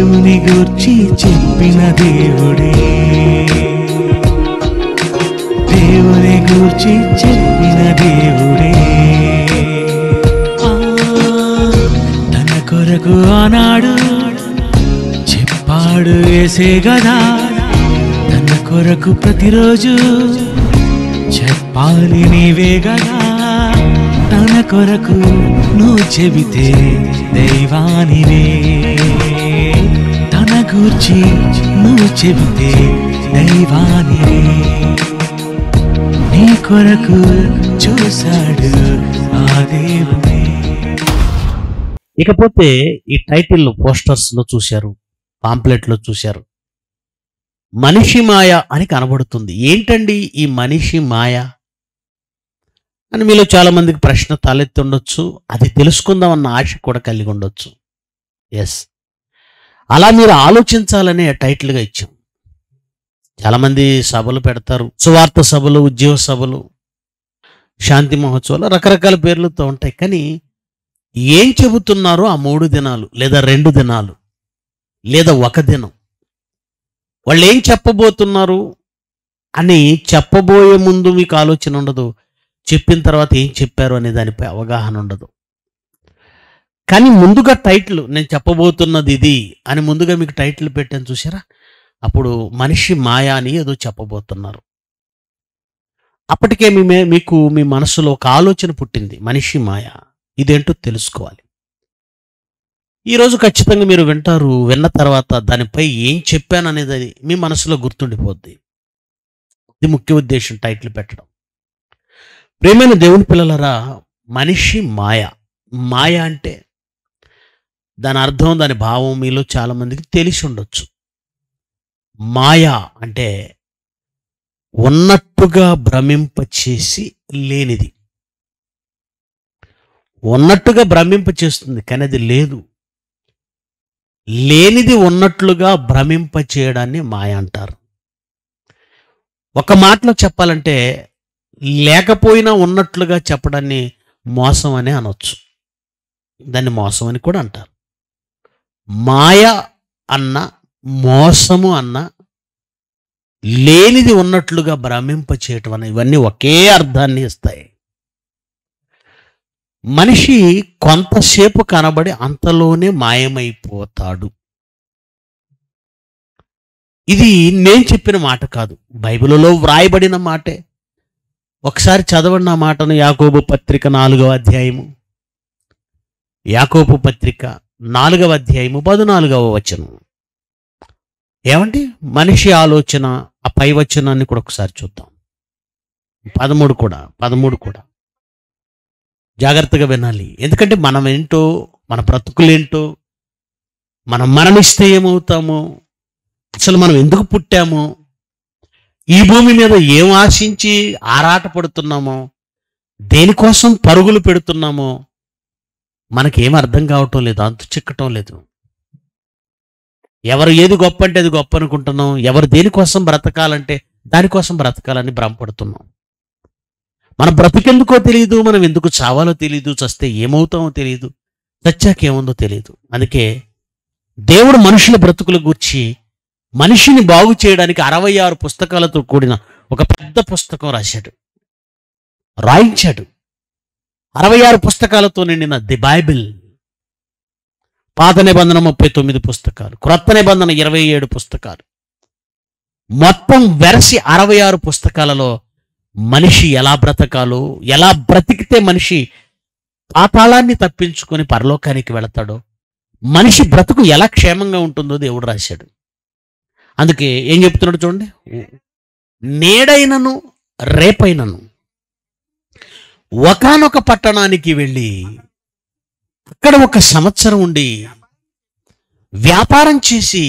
దేవుని గూర్చి చెప్పిన దేవుడే దేవుని గూర్చి చెప్పిన దేవుడే ఆ, తన కొరకు ఆనాడు చెప్పాడు వేసే గదా తన కొరకు ప్రతిరోజు చెప్పాలి నీవే గదా తన కొరకు నువ్వు చెబితే దైవానివే తన గూర్చి నువ్వు చెబితే దైవానివే నీ కొరకు చూశాడు ఆ దేవుడే ఇకపోతే ఈ టైటిల్ పోస్టర్స్ లో చూశారు పాంప్లెట్ లో చూశారు మనిషి మాయ అని కనబడుతుంది ఏంటండి ఈ మనిషి మాయ అని మీలో చాలా మందికి ప్రశ్న తలెత్తి ఉండొచ్చు అది తెలుసుకుందాం అన్న ఆశ కూడా కలిగి ఉండొచ్చు ఎస్ అలా మీరు ఆలోచించాలనే టైటిల్గా ఇచ్చాం చాలామంది సభలు పెడతారు సువార్త సభలు ఉద్యోగ సభలు శాంతి మహోత్సవాలు రకరకాల పేర్లతో ఉంటాయి కానీ ఏం చెబుతున్నారో ఆ మూడు దినాలు లేదా రెండు దినాలు లేదా ఒక దినం వాళ్ళు ఏం చెప్పబోతున్నారు అని చెప్పబోయే ముందు మీకు ఆలోచన ఉండదు చెప్పిన తర్వాత ఏం చెప్పారు అనే దానిపై అవగాహన ఉండదు కానీ ముందుగా టైటిల్ నేను చెప్పబోతున్నది ఇది అని ముందుగా మీకు టైటిల్ పెట్టాను చూసారా అప్పుడు మనిషి మాయా అని ఏదో చెప్పబోతున్నారు అప్పటికే మీ మే- మీకు మీ మనసులో ఒక ఆలోచన పుట్టింది మనిషి మాయా ఇదేంటో తెలుసుకోవాలి ఈరోజు ఖచ్చితంగా మీరు వింటారు విన్న తర్వాత దానిపై ఏం చెప్పాను అనేది అది మీ మనసులో గుర్తుండిపోద్ది ఇది ముఖ్య ఉద్దేశం టైటిల్ పెట్టడం ప్రేమైన దేవుని పిల్లలరా మనిషి మాయ మాయ అంటే దాని అర్థం దాని భావం మీలో చాలా మందికి తెలిసి ఉండొచ్చు మాయ అంటే ఉన్నట్టుగా భ్రమింపచేసి లేనిది ఉన్నట్టుగా భ్రమింప చేస్తుంది కానీ అది లేదు లేనిది ఉన్నట్లుగా భ్రమింప చేయడాన్ని మాయ అంటారు ఒక మాటలో చెప్పాలంటే లేకపోయినా ఉన్నట్లుగా చెప్పడాన్ని మోసం అని అనొచ్చు దాన్ని మోసం అని కూడా అంటారు మాయ అన్న మోసము అన్న లేనిది ఉన్నట్లుగా భ్రమింప చేయటం అన్న ఇవన్నీ ఒకే అర్థాన్ని ఇస్తాయి మనిషి కొంతసేపు కనబడి అంతలోనే మాయమైపోతాడు ఇది నేను చెప్పిన మాట కాదు బైబిల్లో వ్రాయబడిన మాటే ఒకసారి చదవండి ఆ మాటను యాకోబు పత్రిక నాలుగవ అధ్యాయము యాకోబు పత్రిక నాలుగవ అధ్యాయము పదునాలుగవ వచనం ఏమండి మనిషి ఆలోచన ఆ పై వచనాన్ని కూడా ఒకసారి చూద్దాం పదమూడు కూడా పదమూడు కూడా జాగ్రత్తగా వినాలి ఎందుకంటే మనం ఏంటో మన బ్రతుకులేంటో మనం మరణిస్తే ఏమవుతామో అసలు మనం ఎందుకు పుట్టామో ఈ భూమి మీద ఏం ఆశించి ఆరాట పడుతున్నామో దేనికోసం పరుగులు పెడుతున్నామో మనకేం అర్థం కావటం లేదు అంతు చిక్కటం లేదు ఎవరు ఏది గొప్ప అంటే అది గొప్ప అనుకుంటున్నాం ఎవరు దేనికోసం బ్రతకాలంటే దానికోసం బ్రతకాలని భ్రమపడుతున్నాం మన బ్రతికెందుకో తెలియదు మనం ఎందుకు చావాలో తెలియదు చస్తే ఏమవుతామో తెలియదు చచ్చాక ఏముందో తెలియదు అందుకే దేవుడు మనుషుల బ్రతుకుల గూర్చి మనిషిని బాగు చేయడానికి అరవై ఆరు పుస్తకాలతో కూడిన ఒక పెద్ద పుస్తకం రాశాడు రాయించాడు అరవై ఆరు పుస్తకాలతో నిండిన ది బైబిల్ పాత నిబంధన ముప్పై తొమ్మిది పుస్తకాలు క్రొత్త నిబంధన ఇరవై ఏడు పుస్తకాలు మొత్తం వెరసి అరవై ఆరు పుస్తకాలలో మనిషి ఎలా బ్రతకాలో ఎలా బ్రతికితే మనిషి పాతాళాన్ని తప్పించుకొని పరలోకానికి వెళతాడో మనిషి బ్రతుకు ఎలా క్షేమంగా ఉంటుందో దేవుడు రాశాడు అందుకే ఏం చెప్తున్నాడు చూడండి నేడైనను రేపైనను ఒకానొక పట్టణానికి వెళ్ళి అక్కడ ఒక సంవత్సరం ఉండి వ్యాపారం చేసి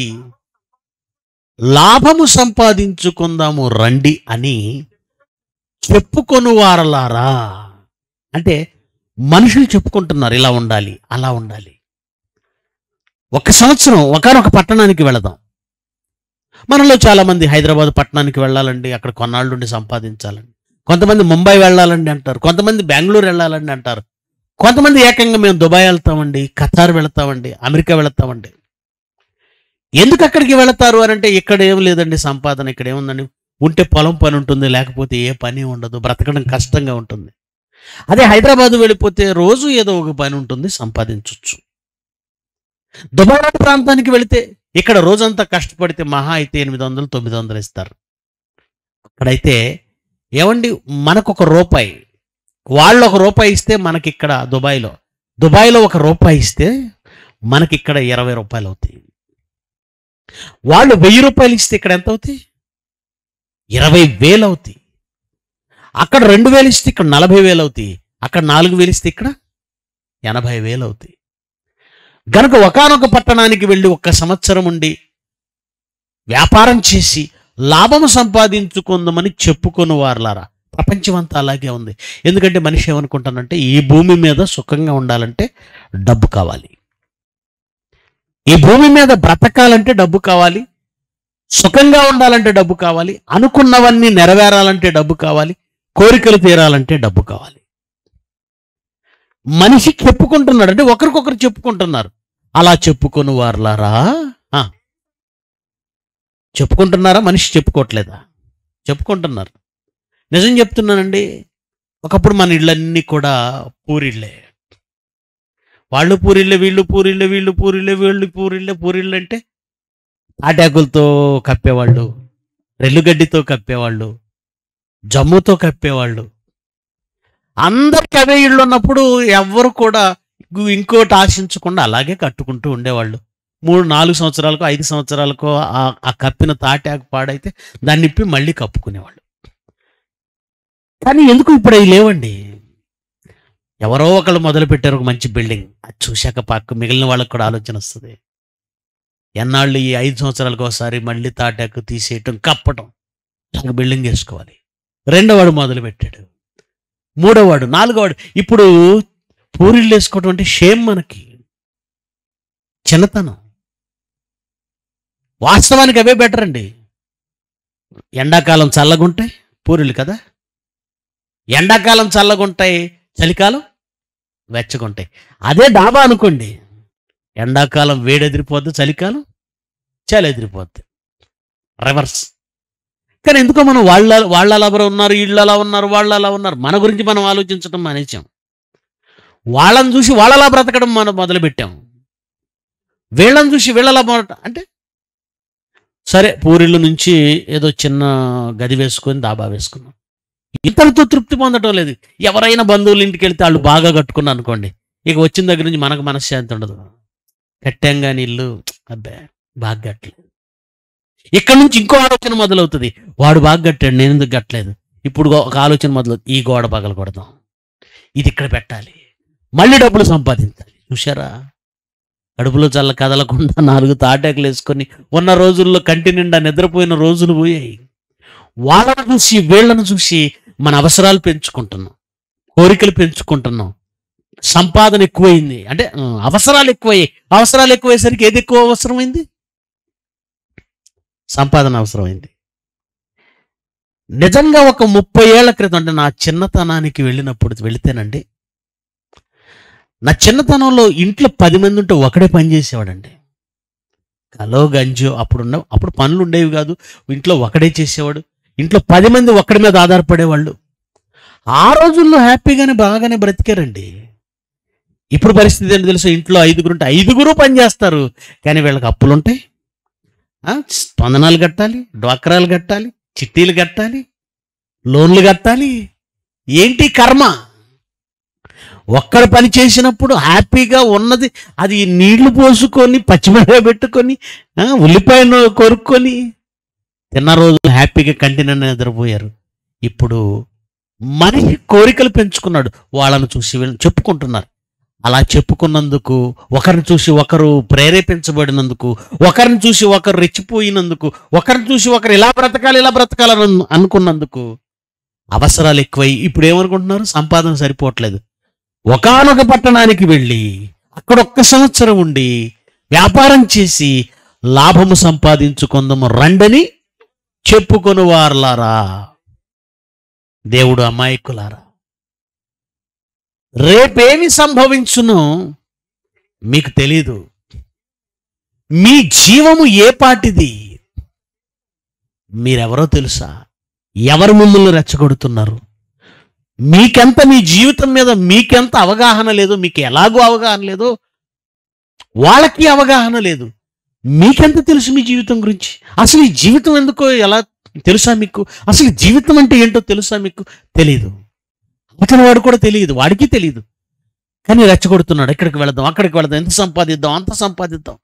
లాభము సంపాదించుకుందాము రండి అని చెప్పుకొను వారలారా అంటే మనుషులు చెప్పుకుంటున్నారు ఇలా ఉండాలి అలా ఉండాలి ఒక సంవత్సరం ఒకనొక పట్టణానికి వెళదాం మనలో చాలా మంది హైదరాబాద్ పట్టణానికి వెళ్ళాలండి అక్కడ కొన్నాళ్ళు ఉండి సంపాదించాలండి కొంతమంది ముంబై వెళ్ళాలండి అంటారు కొంతమంది బెంగళూరు వెళ్ళాలండి అంటారు కొంతమంది ఏకంగా మేము దుబాయ్ వెళ్తామండి ఖతార్ వెళ్తామండి అమెరికా వెళ్తామండి ఎందుకు అక్కడికి వెళతారు అని అంటే ఇక్కడ ఏం లేదండి సంపాదన ఇక్కడ ఏముందండి ఉంటే పొలం పని ఉంటుంది లేకపోతే ఏ పని ఉండదు బ్రతకడం కష్టంగా ఉంటుంది అదే హైదరాబాద్ వెళ్ళిపోతే రోజు ఏదో ఒక పని ఉంటుంది సంపాదించవచ్చు దుబారా ప్రాంతానికి వెళితే ఇక్కడ రోజంతా కష్టపడితే మహా అయితే ఎనిమిది వందలు తొమ్మిది వందలు ఇస్తారు అక్కడైతే ఏమండి మనకు ఒక రూపాయి వాళ్ళు ఒక రూపాయి ఇస్తే మనకి ఇక్కడ దుబాయ్లో దుబాయ్లో ఒక రూపాయి ఇస్తే మనకి ఇక్కడ ఇరవై రూపాయలు అవుతాయి వాళ్ళు వెయ్యి రూపాయలు ఇస్తే ఇక్కడ ఎంత అవుతాయి ఇరవై వేలు అవుతాయి అక్కడ రెండు వేలు ఇస్తే ఇక్కడ నలభై వేలు అవుతాయి అక్కడ నాలుగు వేలు ఇస్తే ఇక్కడ ఎనభై వేలు అవుతాయి గనుక ఒకానొక పట్టణానికి వెళ్ళి ఒక్క సంవత్సరం ఉండి వ్యాపారం చేసి లాభం సంపాదించుకుందామని చెప్పుకొని వారులారా ప్రపంచం అంతా అలాగే ఉంది ఎందుకంటే మనిషి ఏమనుకుంటానంటే ఈ భూమి మీద సుఖంగా ఉండాలంటే డబ్బు కావాలి ఈ భూమి మీద బ్రతకాలంటే డబ్బు కావాలి సుఖంగా ఉండాలంటే డబ్బు కావాలి అనుకున్నవన్నీ నెరవేరాలంటే డబ్బు కావాలి కోరికలు తీరాలంటే డబ్బు కావాలి మనిషి చెప్పుకుంటున్నాడు అంటే ఒకరికొకరు చెప్పుకుంటున్నారు అలా చెప్పుకొని వారులారా ఆ. చెప్పుకుంటున్నారా మనిషి చెప్పుకోవట్లేదా చెప్పుకుంటున్నారు నిజం చెప్తున్నానండి ఒకప్పుడు మన ఇళ్ళన్నీ కూడా పూరిళ్ళే వాళ్ళు పూరిళ్ళే వీళ్ళు పూరిళ్ళే వీళ్ళు పూరిళ్ళే వీళ్ళు పూరిళ్ళే పూరిళ్ళు అంటే తాటాకులతో కప్పేవాళ్ళు రెల్లుగడ్డితో కప్పేవాళ్ళు జమ్ముతో కప్పేవాళ్ళు అందరికి అవే ఇళ్ళు ఉన్నప్పుడు ఎవ్వరు కూడా గు- ఇంకోటి ఆశించకుండా అలాగే కట్టుకుంటూ ఉండేవాళ్ళు మూడు నాలుగు సంవత్సరాలకో ఐదు సంవత్సరాలకో ఆ- ఆ కప్పిన తాటాకు పాడైతే దాన్ని ఇప్పి మళ్ళీ కప్పుకునేవాళ్ళు కానీ ఎందుకు ఇప్పుడు అవి లేవండి ఎవరో ఒకళ్ళు మొదలు పెట్టారు ఒక మంచి బిల్డింగ్ అది చూశాక పక్క మిగిలిన వాళ్ళకి కూడా ఆలోచన వస్తుంది ఎన్నాళ్ళు ఈ ఐదు సంవత్సరాలకు ఒకసారి మళ్ళీ తాటాకు తీసేయటం కప్పటం ఒక బిల్డింగ్ వేసుకోవాలి రెండోవాడు మొదలు పెట్టాడు మూడోవాడు నాలుగోవాడు ఇప్పుడు పూరిళ్ళు వేసుకోవటం అంటే షేమ్ మనకి చిన్నతనం వాస్తవానికి అవే బెటర్ అండి ఎండాకాలం చల్లగుంటాయి పూరిళ్ళు కదా ఎండాకాలం చల్లగుంటాయి చలికాలం వెచ్చగుంటాయి అదే డాబా అనుకోండి ఎండాకాలం వేడెదిరిపోద్ది చలికాలం చలి ఎదిరిపోద్ది రివర్స్ కానీ ఎందుకో మనం వాళ్ళ వాళ్ళ అలా ఉన్నారు వీళ్ళు అలా ఉన్నారు వాళ్ళు అలా ఉన్నారు మన గురించి మనం ఆలోచించడం మానేసాం వాళ్ళని చూసి వాళ్ళలా బ్రతకడం మనం మొదలుపెట్టాం వీళ్ళని చూసి వీళ్ళలా మొదట అంటే సరే పూరిళ్ళ నుంచి ఏదో చిన్న గది వేసుకొని దాబా వేసుకున్నాం ఇతరులతో తృప్తి పొందటం లేదు ఎవరైనా బంధువుల ఇంటికి వెళ్తే వాళ్ళు బాగా కట్టుకున్నారు అనుకోండి ఇక వచ్చిన దగ్గర నుంచి మనకు మనశ్శాంతి ఉండదు కట్టాం కానీ ఇల్లు అబ్బే బాగా కట్టలేదు ఇక్కడ నుంచి ఇంకో ఆలోచన మొదలవుతుంది వాడు బాగా కట్టాడు నేను ఎందుకు కట్టలేదు ఇప్పుడు ఒక ఆలోచన మొదలు ఈ గోడ పగల కొడదాం ఇది ఇక్కడ పెట్టాలి మళ్ళీ డబ్బులు సంపాదించాలి చూశారా కడుపులో చల్ల కదలకుండా నాలుగు తాటాకులు వేసుకొని ఉన్న రోజుల్లో కంటి నిండా నిద్రపోయిన రోజులు పోయాయి వాళ్ళను చూసి వీళ్ళను చూసి మన అవసరాలు పెంచుకుంటున్నాం కోరికలు పెంచుకుంటున్నాం సంపాదన ఎక్కువైంది అంటే ఆ, అవసరాలు ఎక్కువయ్యాయి అవసరాలు ఎక్కువయ్యేసరికి ఏది ఎక్కువ అవసరమైంది సంపాదన అవసరమైంది నిజంగా ఒక ముప్పై ఏళ్ల క్రితం అంటే నా చిన్నతనానికి వెళ్ళినప్పుడు వెళితేనండి నా చిన్నతనంలో ఇంట్లో పది మంది ఉంటే ఒకడే పని చేసేవాడండి కలో గంజో అప్పుడు ఉన్న అప్పుడు పనులు ఉండేవి కాదు ఇంట్లో ఒకడే చేసేవాడు ఇంట్లో పది మంది ఒక్కడి మీద ఆధారపడేవాళ్ళు ఆ రోజుల్లో హ్యాపీగానే బాగానే బ్రతికారండి ఇప్పుడు పరిస్థితి ఏంటి తెలుసు ఇంట్లో ఐదుగురు ఉంటే ఐదుగురు పని చేస్తారు కానీ వీళ్ళకి అప్పులు ఉంటాయి ఆ, స్పందనాలు కట్టాలి డ్వాక్రాలు కట్టాలి చిట్టీలు కట్టాలి లోన్లు కట్టాలి ఏంటి కర్మ ఒక్కడ పని చేసినప్పుడు హ్యాపీగా ఉన్నది అది నీళ్లు పోసుకొని పచ్చిమిరపకాయ పెట్టుకొని ఆ, ఉల్లిపాయను కొరుక్కొని తిన్న రోజులు హ్యాపీగా కంటినన్న నిద్రపోయారు ఇప్పుడు మనిషి కోరికలు పెంచుకున్నాడు వాళ్ళను చూసి వీళ్ళని చెప్పుకుంటున్నారు అలా చెప్పుకున్నందుకు ఒకరిని చూసి ఒకరు ప్రేరేపించబడినందుకు ఒకరిని చూసి ఒకరు రెచ్చిపోయినందుకు ఒకరిని చూసి ఒకరు ఇలా బ్రతకాలి ఇలా బ్రతకాలని అను- అనుకున్నందుకు అవసరాలు ఎక్కువై ఇప్పుడు ఏమనుకుంటున్నారు సంపాదన సరిపోవట్లేదు ఒకానొక పట్టణానికి వెళ్ళి అక్కడ ఒక్క సంవత్సరం ఉండి వ్యాపారం చేసి లాభము సంపాదించుకుందాము రండని చెప్పుకొని వారలారా దేవుడు అమాయకులారా రేపేమి సంభవించునో మీకు తెలీదు మీ జీవము ఏ పాటిది మీరెవరో తెలుసా ఎవరు మిమ్మల్ని రెచ్చగొడుతున్నారు మీకెంత మీ జీవితం మీద మీకెంత అవగాహన లేదు మీకు ఎలాగో అవగాహన లేదు వాళ్ళకి అవగాహన లేదు మీకెంత తెలుసు మీ జీవితం గురించి అసలు ఈ జీవితం ఎందుకో ఎలా తెలుసా మీకు అసలు ఈ జీవితం అంటే ఏంటో తెలుసా మీకు తెలియదు అతని వాడు కూడా తెలియదు వాడికి తెలియదు కానీ రెచ్చగొడుతున్నాడు ఎక్కడికి వెళదాం అక్కడికి వెళదాం ఎంత సంపాదిద్దాం అంత సంపాదిద్దాం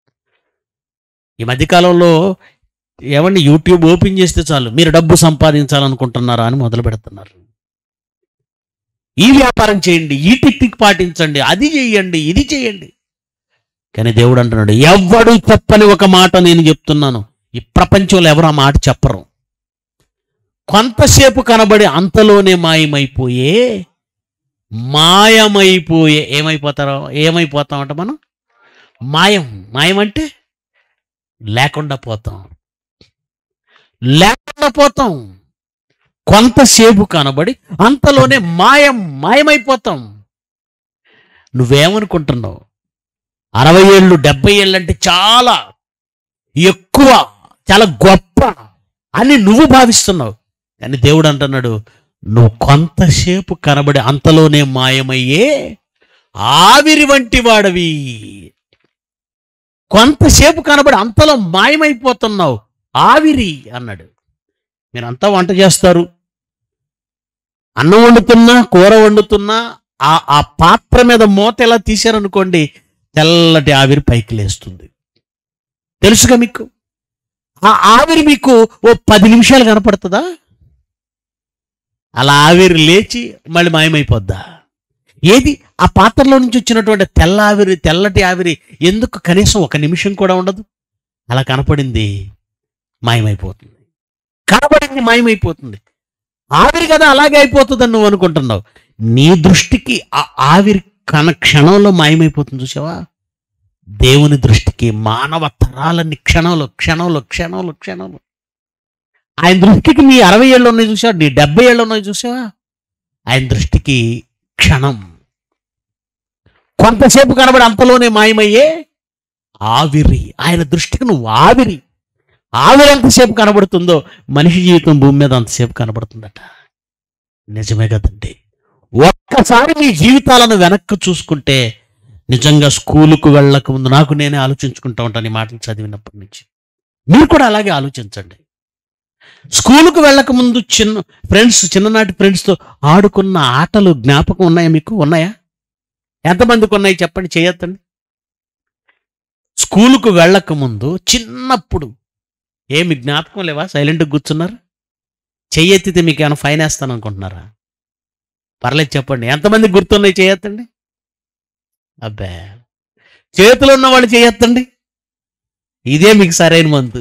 ఈ మధ్యకాలంలో ఏమండి యూట్యూబ్ ఓపెన్ చేస్తే చాలు మీరు డబ్బు సంపాదించాలనుకుంటున్నారా అని మొదలు పెడుతున్నారు ఈ వ్యాపారం చేయండి ఈ టెక్నిక్ పాటించండి అది చేయండి ఇది చేయండి కానీ దేవుడు అంటున్నాడు ఎవ్వడు చెప్పని ఒక మాట నేను చెప్తున్నాను ఈ ప్రపంచంలో ఎవరు ఆ మాట చెప్పరు కొంతసేపు కనబడి అంతలోనే మాయమైపోయే మాయమైపోయే ఏమైపోతారో ఏమైపోతామంట మనం మాయం మాయం అంటే లేకుండా పోతాం లేకుండా పోతాం కొంతసేపు కనబడి అంతలోనే మాయం మాయమైపోతాం నువ్వేమనుకుంటున్నావు అరవై ఏళ్ళు డెబ్బై ఏళ్ళు అంటే చాలా ఎక్కువ చాలా గొప్ప అని నువ్వు భావిస్తున్నావు కానీ దేవుడు అంటున్నాడు నువ్వు కొంతసేపు కనబడి అంతలోనే మాయమయ్యే ఆవిరి వంటి వాడవి కొంతసేపు కనబడి అంతలో మాయమైపోతున్నావు ఆవిరి అన్నాడు మీరంతా వంట చేస్తారు అన్నం వండుతున్నా కూర వండుతున్నా ఆ ఆ పాత్ర మీద మూత ఎలా తీశారనుకోండి తెల్లటి ఆవిరి పైకి లేస్తుంది తెలుసుగా మీకు ఆ ఆవిరి మీకు ఓ పది నిమిషాలు కనపడుతుందా అలా ఆవిరి లేచి మళ్ళీ మాయమైపోద్దా ఏది ఆ పాత్రలో నుంచి వచ్చినటువంటి తెల్ల ఆవిరి తెల్లటి ఆవిరి ఎందుకు కనీసం ఒక నిమిషం కూడా ఉండదు అలా కనపడింది మాయమైపోతుంది కనపడింది మాయమైపోతుంది ఆవిరి కదా అలాగే అయిపోతుందని నువ్వు అనుకుంటున్నావు నీ దృష్టికి ఆ ఆవిరి కన క్షణంలో మాయమైపోతుంది చూసావా దేవుని దృష్టికి మానవ తరాలన్నీ క్షణంలో క్షణంలో క్షణంలో క్షణంలో ఆయన దృష్టికి నీ అరవై ఏళ్ళు ఉన్నాయి చూసావా నీ డెబ్బై ఏళ్ళు ఉన్నాయి చూసావా ఆయన దృష్టికి క్షణం కొంతసేపు కనబడి అంతలోనే మాయమయ్యే ఆవిరి ఆయన దృష్టికి నువ్వు ఆవిరి ఆవిరి ఎంతసేపు కనబడుతుందో మనిషి జీవితం భూమి మీద అంతసేపు కనబడుతుందట నిజమే కదండి ఒక్కసారి మీ జీవితాలను వెనక్కి చూసుకుంటే నిజంగా స్కూలుకు వెళ్ళక ముందు నాకు నేనే ఆలోచించుకుంటా ఉంటాను ఈ మాటలు చదివినప్పటి నుంచి మీరు కూడా అలాగే ఆలోచించండి స్కూలుకు వెళ్ళక ముందు చిన్న ఫ్రెండ్స్ చిన్ననాటి ఫ్రెండ్స్తో ఆడుకున్న ఆటలు జ్ఞాపకం ఉన్నాయా మీకు ఉన్నాయా ఎంతమందికి ఉన్నాయి చెప్పండి చేయొద్దండి స్కూలుకు వెళ్ళక ముందు చిన్నప్పుడు ఏమి జ్ఞాపకం లేవా సైలెంట్గా కూర్చున్నారు చెయ్యెత్తితే మీకు ఏమైనా ఫైన్ వేస్తాను అనుకుంటున్నారా పర్లేదు చెప్పండి ఎంతమంది గుర్తున్నాయి చేయొద్దండి అబ్బే చేతులు ఉన్న వాళ్ళు చేయొద్దండి ఇదే మీకు సరైన మంతు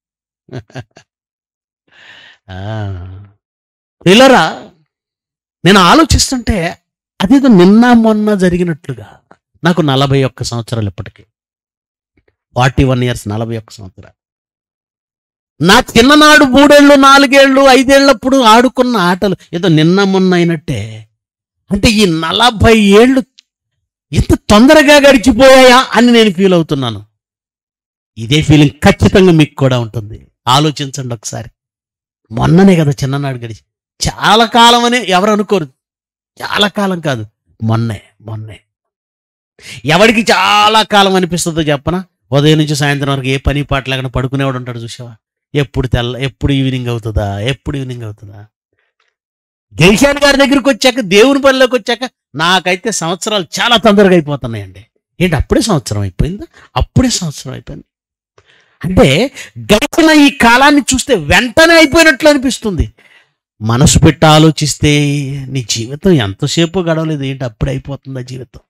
పిల్లరా నేను ఆలోచిస్తుంటే అదేదో నిన్న మొన్న జరిగినట్లుగా నాకు నలభై ఒక్క సంవత్సరాలు ఇప్పటికి ఫార్టీ వన్ ఇయర్స్ నలభై ఒక్క సంవత్సరాలు నా చిన్ననాడు మూడేళ్ళు నాలుగేళ్ళు ఐదేళ్ళప్పుడు ఆడుకున్న ఆటలు ఏదో నిన్న మొన్న అయినట్టే అంటే ఈ నలభై ఏళ్ళు ఇంత తొందరగా గడిచిపోయాయా అని నేను ఫీల్ అవుతున్నాను ఇదే ఫీలింగ్ ఖచ్చితంగా మీకు కూడా ఉంటుంది ఆలోచించండి ఒకసారి మొన్ననే కదా చిన్ననాడు గడిచి చాలా కాలం అని ఎవరు అనుకోరు చాలా కాలం కాదు మొన్నే మొన్నే ఎవరికి చాలా కాలం అనిపిస్తుందో చెప్పనా ఉదయం నుంచి సాయంత్రం వరకు ఏ పని పాట లేకుండా పడుకునేవాడు ఉంటాడు చూసావా ఎప్పుడు తెల్ల ఎప్పుడు ఈవినింగ్ అవుతుందా ఎప్పుడు ఈవినింగ్ అవుతుందా జైశాన్ గారి దగ్గరికి వచ్చాక దేవుని పనిలోకి వచ్చాక నాకైతే సంవత్సరాలు చాలా తొందరగా అయిపోతున్నాయండి ఏంటి అప్పుడే సంవత్సరం అయిపోయిందా అప్పుడే సంవత్సరం అయిపోయింది అంటే గడిచిన ఈ కాలాన్ని చూస్తే వెంటనే అయిపోయినట్లు అనిపిస్తుంది మనసు పెట్టి ఆలోచిస్తే నీ జీవితం ఎంతసేపు గడవలేదు ఏంటి అప్పుడే అయిపోతుందా జీవితం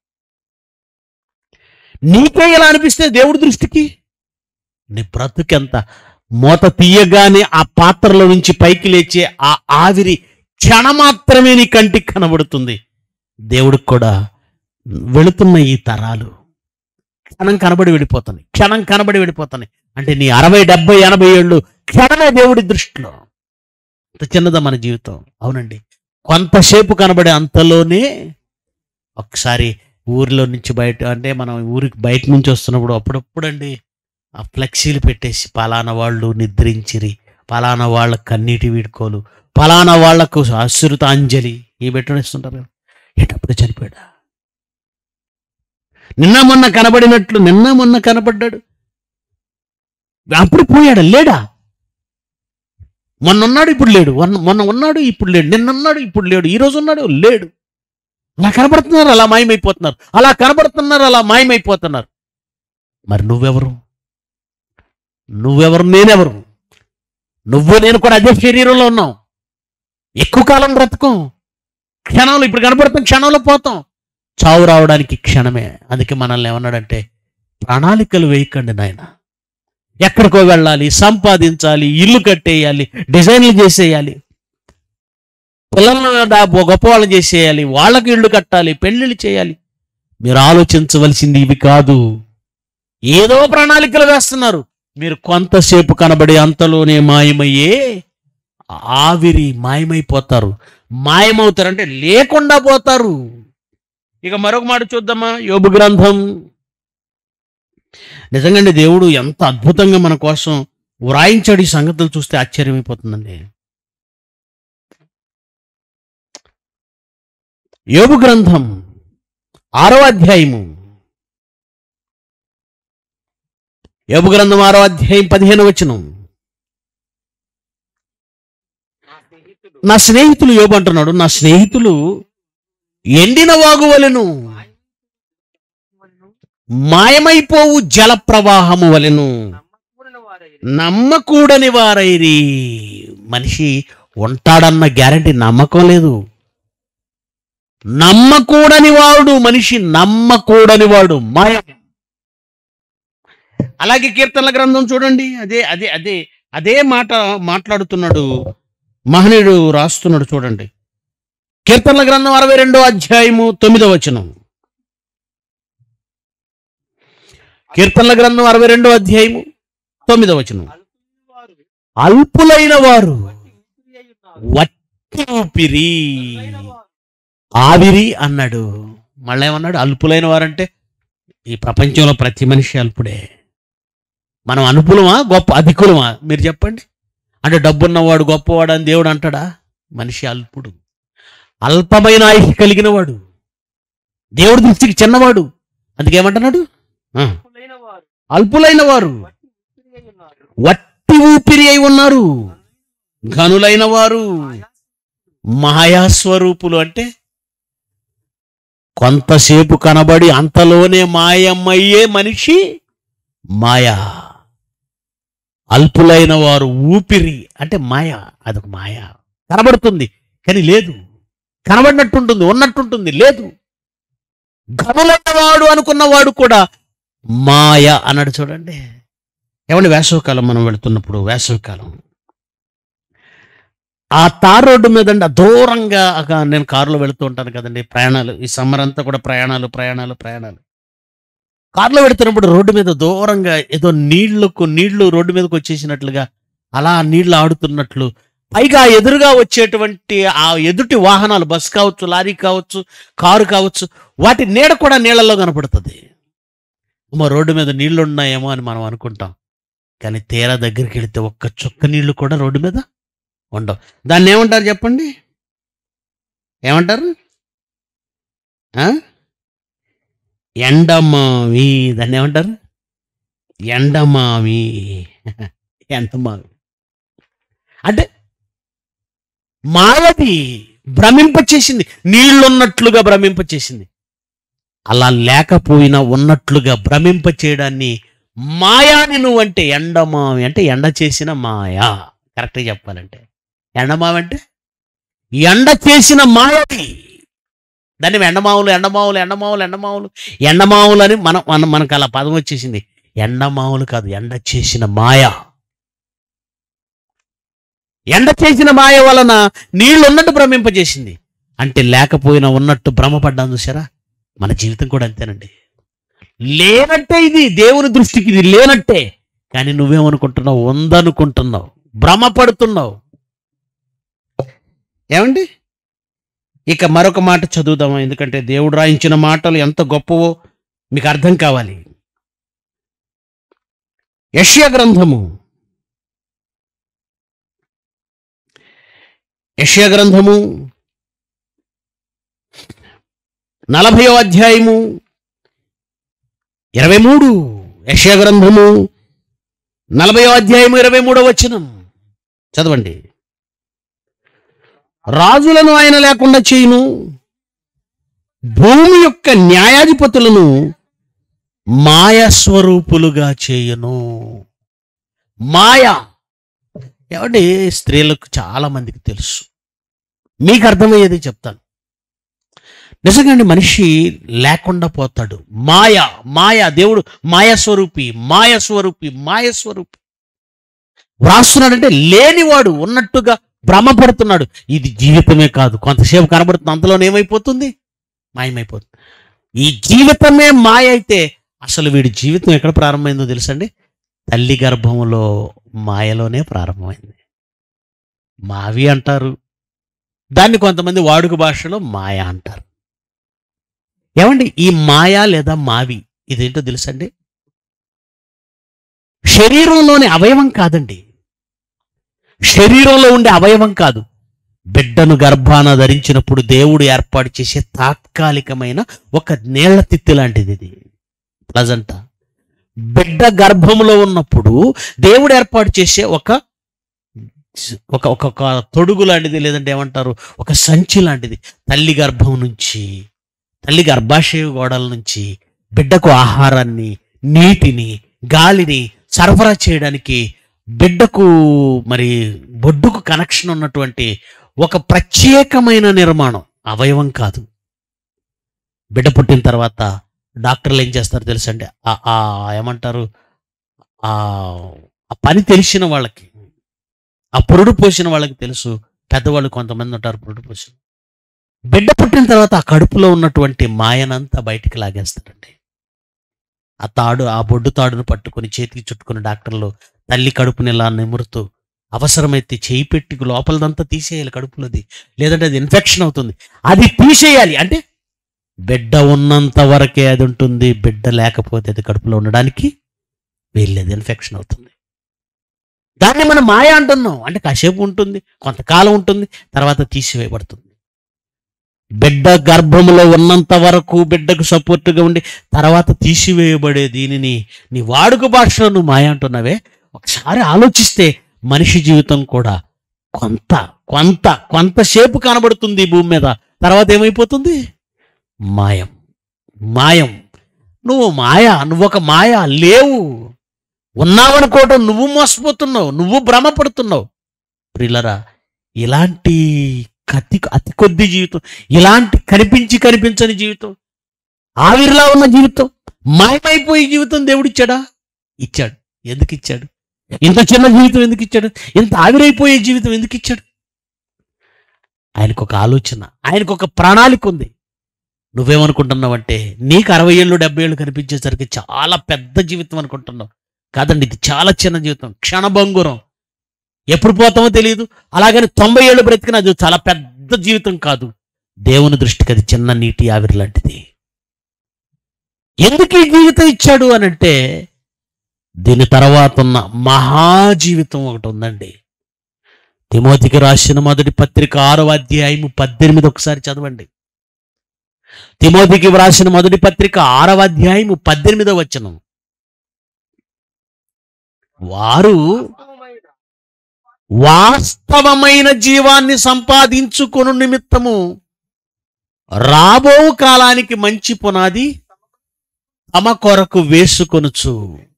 నీకే ఇలా అనిపిస్తే దేవుడి దృష్టికి నీ బ్రతుకెంత మూత తీయగానే ఆ పాత్రలో నుంచి పైకి లేచే ఆ ఆవిరి క్షణమాత్రమే నీ కంటికి కనబడుతుంది దేవుడికి కూడా వెళుతున్న ఈ తరాలు క్షణం కనబడి వెళ్ళిపోతున్నాయి క్షణం కనబడి వెళ్ళిపోతున్నాయి అంటే నీ అరవై డెబ్బై ఎనభై ఏళ్ళు క్షణమే దేవుడి దృష్టిలో అంత చిన్నదా మన జీవితం అవునండి కొంతసేపు కనబడే అంతలోనే ఒకసారి ఊరిలో నుంచి బయట అంటే మనం ఊరికి బయట నుంచి వస్తున్నప్పుడు అప్పుడప్పుడు అండి ఆ ఫ్లెక్సీలు పెట్టేసి పలానా వాళ్ళు నిద్రించిరి పలానా వాళ్ళ కన్నీటి వీడుకోలు పలానా వాళ్లకు అశ్రుతాంజలి ఈ పెట్టడేస్తుంటారు కదా ఎటప్పుడు చనిపోయాడా నిన్న మొన్న కనబడినట్లు నిన్న మొన్న కనబడ్డాడు అప్పుడు పోయాడా లేడా మొన్న ఉన్నాడు ఇప్పుడు లేడు మొన్న- మొన్న ఉన్నాడు ఇప్పుడు లేడు నిన్న ఉన్నాడు ఇప్పుడు లేడు ఈ రోజు ఉన్నాడు లేడు అలా కనబడుతున్నారు అలా మాయమైపోతున్నారు అలా కనబడుతున్నారు అలా మాయమైపోతున్నారు మరి నువ్వెవరు నువ్వెవరు నేనెవరు నువ్వు నేను కూడా అదే శరీరంలో ఉన్నాం ఎక్కువ కాలం బ్రతకం క్షణంలో ఇప్పుడు కనబడుతున్న క్షణంలో పోతాం చావు రావడానికి క్షణమే అందుకే మనల్ని ఏమన్నాడంటే ప్రణాళికలు వేయకండి నాయన ఎక్కడికో వెళ్ళాలి సంపాదించాలి ఇల్లు కట్టేయాలి డిజైన్లు చేసేయాలి పిల్లలను దా- గొప్పవాళ్ళని చేసేయాలి వాళ్ళకి ఇల్లు కట్టాలి పెళ్ళిళ్ళు చేయాలి మీరు ఆలోచించవలసింది ఇవి కాదు ఏదో ప్రణాళికలు వేస్తున్నారు మీరు కొంతసేపు కనబడి అంతలోనే మాయమయ్యే ఆవిరి మాయమైపోతారు మాయమవుతారంటే లేకుండా పోతారు ఇక మరొక మాట చూద్దామా యోబు గ్రంథం నిజంగానే దేవుడు ఎంత అద్భుతంగా మన కోసం వ్రాయించాడు ఈ సంగతులు చూస్తే ఆశ్చర్యమైపోతుందండి యోబు గ్రంథం ఆరో అధ్యాయము యోబు గ్రంథం ఆరో అధ్యాయం పదిహేను వచనం నా స్నేహితులు యోబు అంటున్నాడు నా స్నేహితులు ఎండిన వాగువలెను మాయమైపోవు జల ప్రవాహము వలెను నమ్మకూడని వారైరి మనిషి ఉంటాడన్న గ్యారంటీ నమ్మకం లేదు నమ్మకూడని వాడు మనిషి నమ్మకూడని వాడు మాయం అలాగే కీర్తనల గ్రంథం చూడండి అదే అదే అదే అదే మాట మాట్లాడుతున్నాడు మహనీయుడు రాస్తున్నాడు చూడండి కీర్తనల గ్రంథం అరవై రెండో అధ్యాయము తొమ్మిదో వచనం కీర్తనల గ్రంథం అరవై రెండో అధ్యాయము తొమ్మిదో వచనం అల్పులైన వారు వట్టి ఊపిరి ఆవిరి అన్నాడు మళ్ళీ ఏమన్నాడు అల్పులైన వారంటే ఈ ప్రపంచంలో ప్రతి మనిషి అల్పుడే మనం అనుకూలమా గొప్ప అధికులమా మీరు చెప్పండి అంటే డబ్బున్నవాడు గొప్పవాడు అని దేవుడు అంటాడా మనిషి అల్పుడు అల్పమైన ఆయుష్ కలిగిన వాడు దేవుడి దృష్టికి చిన్నవాడు అందుకేమంటున్నాడు ఆ, అల్పులైన వారు వట్టి ఊపిరి అయి ఉన్నారు ఘనులైన వారు మాయాస్వరూపులు అంటే కొంతసేపు కనబడి అంతలోనే మాయమయ్యే మనిషి మాయా అల్పులైన వారు ఊపిరి అంటే మాయ అదొక మాయ కనబడుతుంది కానీ లేదు కనబడినట్టుంటుంది ఉన్నట్టుంటుంది లేదు ఘనులైన వాడు అనుకున్నవాడు కూడా మాయ అన్నాడు చూడండి ఏమండి వేసవికాలం మనం వెళుతున్నప్పుడు వేసవికాలం ఆ తార్ రోడ్డు మీద అండి దూరంగా ఒక నేను కారులో వెళుతూ ఉంటాను కదండి ప్రయాణాలు ఈ సమ్మర్ అంతా కూడా ప్రయాణాలు ప్రయాణాలు ప్రయాణాలు కారులో వెళుతున్నప్పుడు రోడ్డు మీద దూరంగా ఏదో నీళ్లకు నీళ్లు రోడ్డు మీదకి వచ్చేసినట్లుగా అలా నీళ్లు ఆడుతున్నట్లు పైగా ఎదురుగా వచ్చేటువంటి ఆ ఎదుటి వాహనాలు బస్ కావచ్చు లారీ కావచ్చు కారు కావచ్చు వాటి నీడ కూడా నీళ్ళలో కనపడుతుంది అమ్మ రోడ్డు మీద నీళ్లు ఉన్నాయేమో అని మనం అనుకుంటాం కానీ తీరా దగ్గరికి వెళితే ఒక్క చుక్క నీళ్లు కూడా రోడ్డు మీద ఉండవు దాన్ని ఏమంటారు చెప్పండి ఏమంటారు ఆ? ఎండమావి దాన్ని ఏమంటారు ఎండమావి ఎండమావి అంటే మావది భ్రమింపచేసింది నీళ్లున్నట్లుగా భ్రమింపచేసింది అలా లేకపోయినా ఉన్నట్లుగా భ్రమింప చేయడాన్ని మాయాని నువ్వు అంటే ఎండమావి అంటే ఎండ చేసిన మాయా కరెక్ట్గా చెప్పాలంటే ఎండమావి అంటే ఎండ చేసిన మాయది దాన్ని ఎండమావులు ఎండమావులు ఎండమావులు ఎండమావులు ఎండమావులు అని మనం మనం మనకు అలా పదం వచ్చేసింది ఎండమావులు కాదు ఎండ చేసిన మాయ ఎండ చేసిన మాయ వలన నీళ్లు ఉన్నట్టు భ్రమింపజేసింది అంటే లేకపోయినా ఉన్నట్టు భ్రమపడ్డాను చూసారా మన జీవితం కూడా అంతేనండి లేనట్టే ఇది దేవుని దృష్టికి ఇది లేనట్టే కానీ నువ్వేమనుకుంటున్నావు ఉందనుకుంటున్నావు భ్రమపడుతున్నావు ఏమండి ఇక మరొక మాట చదువుదామా ఎందుకంటే దేవుడు రాయించిన మాటలు ఎంత గొప్పవో మీకు అర్థం కావాలి యష్యా గ్రంథము యష్యా గ్రంథము నలభయో అధ్యాయము ఇరవై మూడు యష్యా గ్రంథము నలభయో అధ్యాయము ఇరవై మూడో వచనం చదవండి రాజులను ఆయన లేకుండా చేయును భూమి యొక్క న్యాయాధిపతులను మాయస్వరూపులుగా చేయను మాయ ఏమండి స్త్రీలకు చాలా మందికి తెలుసు మీకు అర్థమయ్యేది చెప్తాను నిజంగా అండి మనిషి లేకుండా పోతాడు మాయ మాయ దేవుడు మాయస్వరూపి మాయస్వరూపి మాయస్వరూపి వ్రాస్తున్నాడంటే లేనివాడు ఉన్నట్టుగా భ్రమపడుతున్నాడు ఇది జీవితమే కాదు కొంతసేపు కనబడుతుంది అంతలోనే ఏమైపోతుంది మాయమైపోతుంది ఈ జీవితమే మాయ అయితే అసలు వీడి జీవితం ఎక్కడ ప్రారంభమైందో తెలుసండి తల్లి గర్భంలో మాయలోనే ప్రారంభమైంది మావి అంటారు దాన్ని కొంతమంది వాడుక భాషలో మాయ అంటారు ఏమండి ఈ మాయ లేదా మావి ఇదేంటో తెలుసండి శరీరంలోని అవయవం కాదండి శరీరంలో ఉండే అవయవం కాదు బిడ్డను గర్భాన ధరించినప్పుడు దేవుడు ఏర్పాటు చేసే తాత్కాలికమైన ఒక నీళ్ల తిత్తి లాంటిది ఇది ప్లజంట బిడ్డ గర్భంలో ఉన్నప్పుడు దేవుడు ఏర్పాటు చేసే ఒక ఒక ఒక ఒక తొడుగు లాంటిది లేదంటే ఏమంటారు ఒక సంచి లాంటిది తల్లి గర్భం నుంచి తల్లి గర్భాశయ గోడల నుంచి బిడ్డకు ఆహారాన్ని నీటిని గాలిని సరఫరా చేయడానికి బిడ్డకు మరి బొడ్డుకు కనెక్షన్ ఉన్నటువంటి ఒక ప్రత్యేకమైన నిర్మాణం అవయవం కాదు బిడ్డ పుట్టిన తర్వాత డాక్టర్లు ఏం చేస్తారు తెలుసండి ఆ ఆ ఏమంటారు ఆ ఆ పని తెలిసిన వాళ్ళకి ఆ పురుడు పోసిన వాళ్ళకి తెలుసు పెద్దవాళ్ళు కొంతమంది ఉంటారు పురుడు పోసిన బిడ్డ పుట్టిన తర్వాత ఆ కడుపులో ఉన్నటువంటి మాయనంతా బయటికి లాగేస్తారండి ఆ తాడు ఆ బొడ్డు తాడును పట్టుకొని చేతికి చుట్టుకుని డాక్టర్లు తల్లి కడుపుని ఇలా నిమురుతూ అవసరమైతే చేయి పెట్టి లోపలదంతా తీసేయాలి కడుపులోది లేదంటే అది ఇన్ఫెక్షన్ అవుతుంది అది తీసేయాలి అంటే బిడ్డ ఉన్నంత వరకే అది ఉంటుంది బిడ్డ లేకపోతే అది కడుపులో ఉండడానికి వీల్లేదు ఇన్ఫెక్షన్ అవుతుంది దాన్ని మనం మాయ అంటున్నాం అంటే కాసేపు ఉంటుంది కొంతకాలం ఉంటుంది తర్వాత తీసివేయబడుతుంది బిడ్డ గర్భములో ఉన్నంత వరకు బిడ్డకు సపోర్టుగా ఉండి తర్వాత తీసివేయబడే దీనిని నీ వాడుక భాషలో నువ్వు మాయ అంటున్నావే ఒకసారి ఆలోచిస్తే మనిషి జీవితం కూడా కొంత కొంత కొంతసేపు కనబడుతుంది ఈ భూమి మీద తర్వాత ఏమైపోతుంది మాయం మాయం నువ్వు మాయ నువ్వు ఒక మాయ లేవు ఉన్నావనుకోవటం నువ్వు మోసపోతున్నావు నువ్వు భ్రమపడుతున్నావు ప్రిల్లరా ఇలాంటి కతి అతి కొద్ది జీవితం ఇలాంటి కనిపించి కనిపించని జీవితం ఆవిరిలా ఉన్న జీవితం మాయమైపోయే జీవితం దేవుడు ఇచ్చాడా ఇచ్చాడు ఎందుకు ఇచ్చాడు ఇంత చిన్న జీవితం ఎందుకు ఇచ్చాడు ఇంత ఆవిరైపోయే జీవితం ఎందుకు ఇచ్చాడు ఆయనకు ఒక ఆలోచన ఆయనకు ఒక ప్రణాళిక ఉంది నువ్వేమనుకుంటున్నావంటే నీకు అరవై ఏళ్ళు డెబ్బై ఏళ్ళు కనిపించేసరికి చాలా పెద్ద జీవితం అనుకుంటున్నావు కాదండి ఇది చాలా చిన్న జీవితం క్షణభంగురం ఎప్పుడు పోతామో తెలియదు అలాగని తొంభై ఏళ్ళు బ్రతికిన అది చాలా పెద్ద జీవితం కాదు దేవుని దృష్టికి అది చిన్న నీటి ఆవిరి లాంటిది ఎందుకు ఈ జీవితం ఇచ్చాడు అని అంటే దీని తర్వాత ఉన్న మహాజీవితం ఒకటి ఉందండి తిమోతికి రాసిన మొదటి పత్రిక ఆరో అధ్యాయము పద్దెనిమిది ఒకసారి చదవండి తిమోతికి వ్రాసిన మొదటి పత్రిక ఆరవ అధ్యాయము పద్దెనిమిదో వచనం వారు వాస్తవమైన జీవాన్ని సంపాదించుకొను నిమిత్తము రాబో కాలానికి మంచి పునాది తమ కొరకు వేసుకొనుచు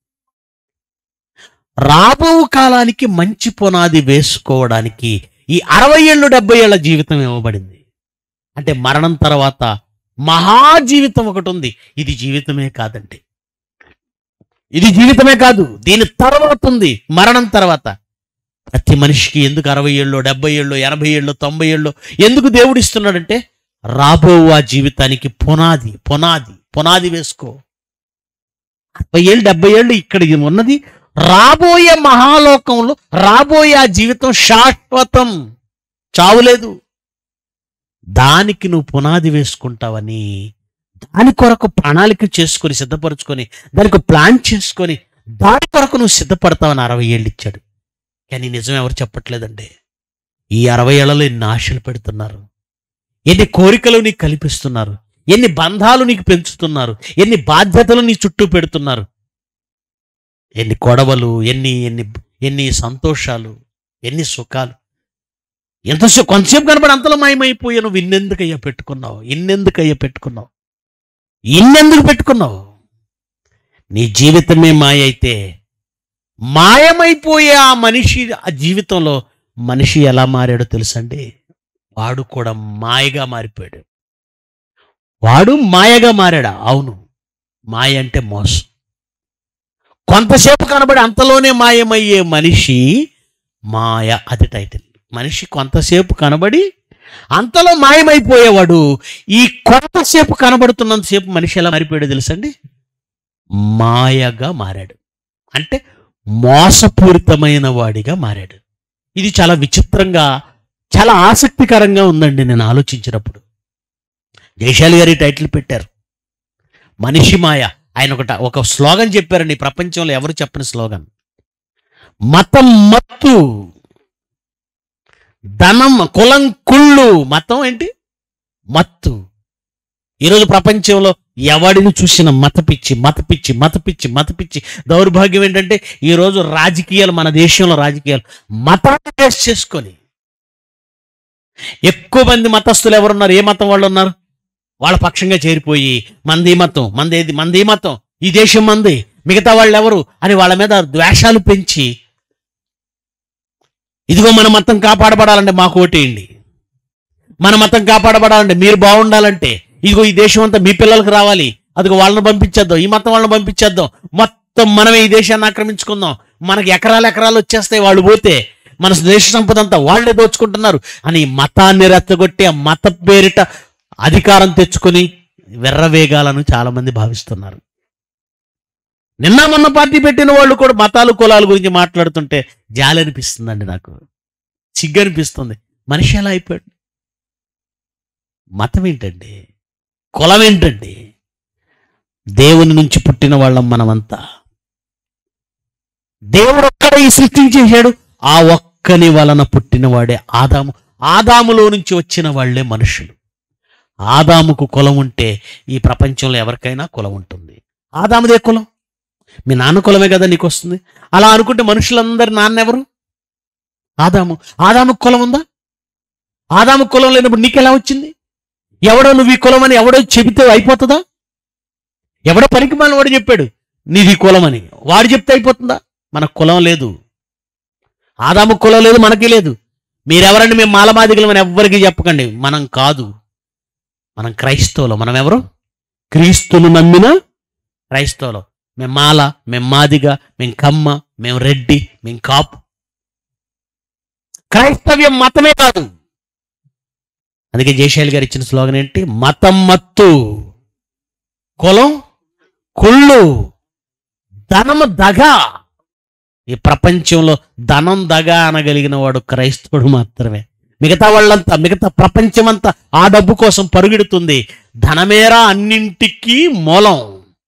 రాబో కాలానికి మంచి పునాది వేసుకోవడానికి ఈ అరవై ఏళ్ళు డెబ్బై ఏళ్ళ జీవితం ఇవ్వబడింది అంటే మరణం తర్వాత మహాజీవితం ఒకటి ఉంది ఇది జీవితమే కాదండి ఇది జీవితమే కాదు దీని తర్వాత ఉంది మరణం తర్వాత ప్రతి మనిషికి ఎందుకు అరవై ఏళ్ళు డెబ్బై ఏళ్ళు ఎనభై ఏళ్ళు తొంభై ఏళ్ళు ఎందుకు దేవుడు ఇస్తున్నాడంటే రాబో ఆ జీవితానికి పునాది పునాది పునాది వేసుకో అరవై ఏళ్ళు డెబ్బై ఏళ్ళు ఇక్కడ ఇది ఉన్నది రాబోయే మహాలోకంలో రాబోయే ఆ జీవితం శాశ్వతం చావులేదు దానికి నువ్వు పునాది వేసుకుంటావని దాని కొరకు ప్రణాళిక చేసుకొని సిద్ధపరచుకొని దానికి ప్లాన్ చేసుకొని దాని కొరకు నువ్వు సిద్ధపడతావని అరవై ఏళ్ళు ఇచ్చాడు కానీ నిజం ఎవరు చెప్పట్లేదండి ఈ అరవై ఏళ్లలో ఎన్ని ఆశలు పెడుతున్నారు ఎన్ని కోరికలు నీకు కల్పిస్తున్నారు ఎన్ని బంధాలు నీకు పెంచుతున్నారు ఎన్ని బాధ్యతలు నీ చుట్టూ పెడుతున్నారు ఎన్ని గొడవలు ఎన్ని ఎన్ని ఎన్ని సంతోషాలు ఎన్ని సుఖాలు ఎంతసేపు కొంతసేపు కనబడి అంతలో మాయమైపోయా నువ్వు ఇన్నెందుకయ్యా పెట్టుకున్నావు ఇన్నెందుకయ్యా పెట్టుకున్నావు ఇన్నెందుకు పెట్టుకున్నావు నీ జీవితమే మాయ అయితే మాయమైపోయే ఆ మనిషి ఆ జీవితంలో మనిషి ఎలా మారాడో తెలుసండి వాడు కూడా మాయగా మారిపోయాడు వాడు మాయగా మారాడా అవును మాయ అంటే మోసం కొంతసేపు కనబడి అంతలోనే మాయమయ్యే మనిషి మాయ అది టైటిల్ మనిషి కొంతసేపు కనబడి అంతలో మాయమైపోయేవాడు ఈ కొంతసేపు కనబడుతున్నంతసేపు మనిషి ఎలా మారిపోయాడో తెలుసండి మాయగా మారాడు అంటే మోసపూరితమైన వాడిగా మారాడు ఇది చాలా విచిత్రంగా చాలా ఆసక్తికరంగా ఉందండి నేను ఆలోచించినప్పుడు జయశాలి గారి టైటిల్ పెట్టారు మనిషి మాయ ఆయన ఒకట ఒక స్లోగన్ చెప్పారండి ఈ ప్రపంచంలో ఎవరు చెప్పని స్లోగన్ మతం మత్తు ధనం కులం కుళ్ళు మతం ఏంటి మత్తు ఈరోజు ప్రపంచంలో ఎవడిని చూసిన మతపిచ్చి మతపిచ్చి మతపిచ్చి మతపిచ్చి దౌర్భాగ్యం ఏంటంటే ఈరోజు రాజకీయాలు మన దేశంలో రాజకీయాలు మతాన్ని బేస్ చేసుకొని ఎక్కువ మంది మతస్థులు ఎవరున్నారు ఏ మతం వాళ్ళు ఉన్నారు వాళ్ళ పక్షంగా చేరిపోయి మంది ఈ మతం మందేది మంది ఈ మతం ఈ దేశం మంది మిగతా వాళ్ళు ఎవరు అని వాళ్ళ మీద ద్వేషాలు పెంచి ఇదిగో మన మతం కాపాడబడాలంటే మాకు ఓటేయండి మన మతం కాపాడబడాలంటే మీరు బాగుండాలంటే ఇదిగో ఈ దేశం అంతా మీ పిల్లలకు రావాలి అదిగో వాళ్ళని పంపించేద్దాం ఈ మతం వాళ్ళని పంపించేద్దాం మొత్తం మనమే ఈ దేశాన్ని ఆక్రమించుకుందాం మనకి ఎకరాలు ఎకరాలు వచ్చేస్తాయి వాళ్ళు పోతే మన దేశ సంపద అంతా వాళ్ళే దోచుకుంటున్నారు అని మతాన్ని రెచ్చగొట్టి ఆ మత పేరిట అధికారం తెచ్చుకొని వెర్రవేగాలను చాలా మంది భావిస్తున్నారు నిన్న మొన్న పార్టీ పెట్టిన వాళ్ళు కూడా మతాలు కులాల గురించి మాట్లాడుతుంటే జాలి అనిపిస్తుందండి నాకు సిగ్గు అనిపిస్తుంది మనిషి ఎలా అయిపోయాడు మతం ఏంటండి కులం ఏంటండి దేవుని నుంచి పుట్టిన వాళ్ళం మనమంతా దేవుడు ఒక్కడ ఈ సృష్టించేశాడు ఆ ఒక్కని వలన పుట్టినవాడే ఆదాము ఆదాములో నుంచి వచ్చిన వాళ్ళే మనుషులు ఆదాముకు కులం ఉంటే ఈ ప్రపంచంలో ఎవరికైనా కులం ఉంటుంది ఆదాముదే కులం మీ నాన్న కులమే కదా నీకు వస్తుంది అలా అనుకుంటే మనుషులందరి నాన్న ఎవరు ఆదాము ఆదాముకు కులం ఉందా ఆదాము కులం లేనప్పుడు నీకెలా వచ్చింది ఎవడో నువ్వు ఈ కులం అని ఎవడో చెబితే అయిపోతుందా ఎవడో పనికి మాలిన వాడు చెప్పాడు నీది ఈ కులం అని వాడు చెప్తే అయిపోతుందా మనకు కులం లేదు ఆదాము కులం లేదు మనకి లేదు మీరెవరండి మేము మాలమాదిగలం అని ఎవ్వరికి చెప్పకండి మనం కాదు మనం క్రైస్తవులు మనం ఎవరు క్రీస్తును నమ్మిన క్రైస్తవులు మేము మాల మేము మాదిగ మేము కమ్మ మేము రెడ్డి మేము కాపు క్రైస్తవ్యం మతమే కాదు అందుకే జయశైలి గారు ఇచ్చిన స్లోగన్ ఏంటి మతం మత్తు కులం కుళ్ళు ధనము దగ ఈ ప్రపంచంలో ధనం దగ అనగలిగిన వాడు క్రైస్తవుడు మాత్రమే మిగతా వాళ్ళంతా మిగతా ప్రపంచమంతా ఆ డబ్బు కోసం పరుగెడుతుంది ధనమేరా అన్నింటికీ మూలం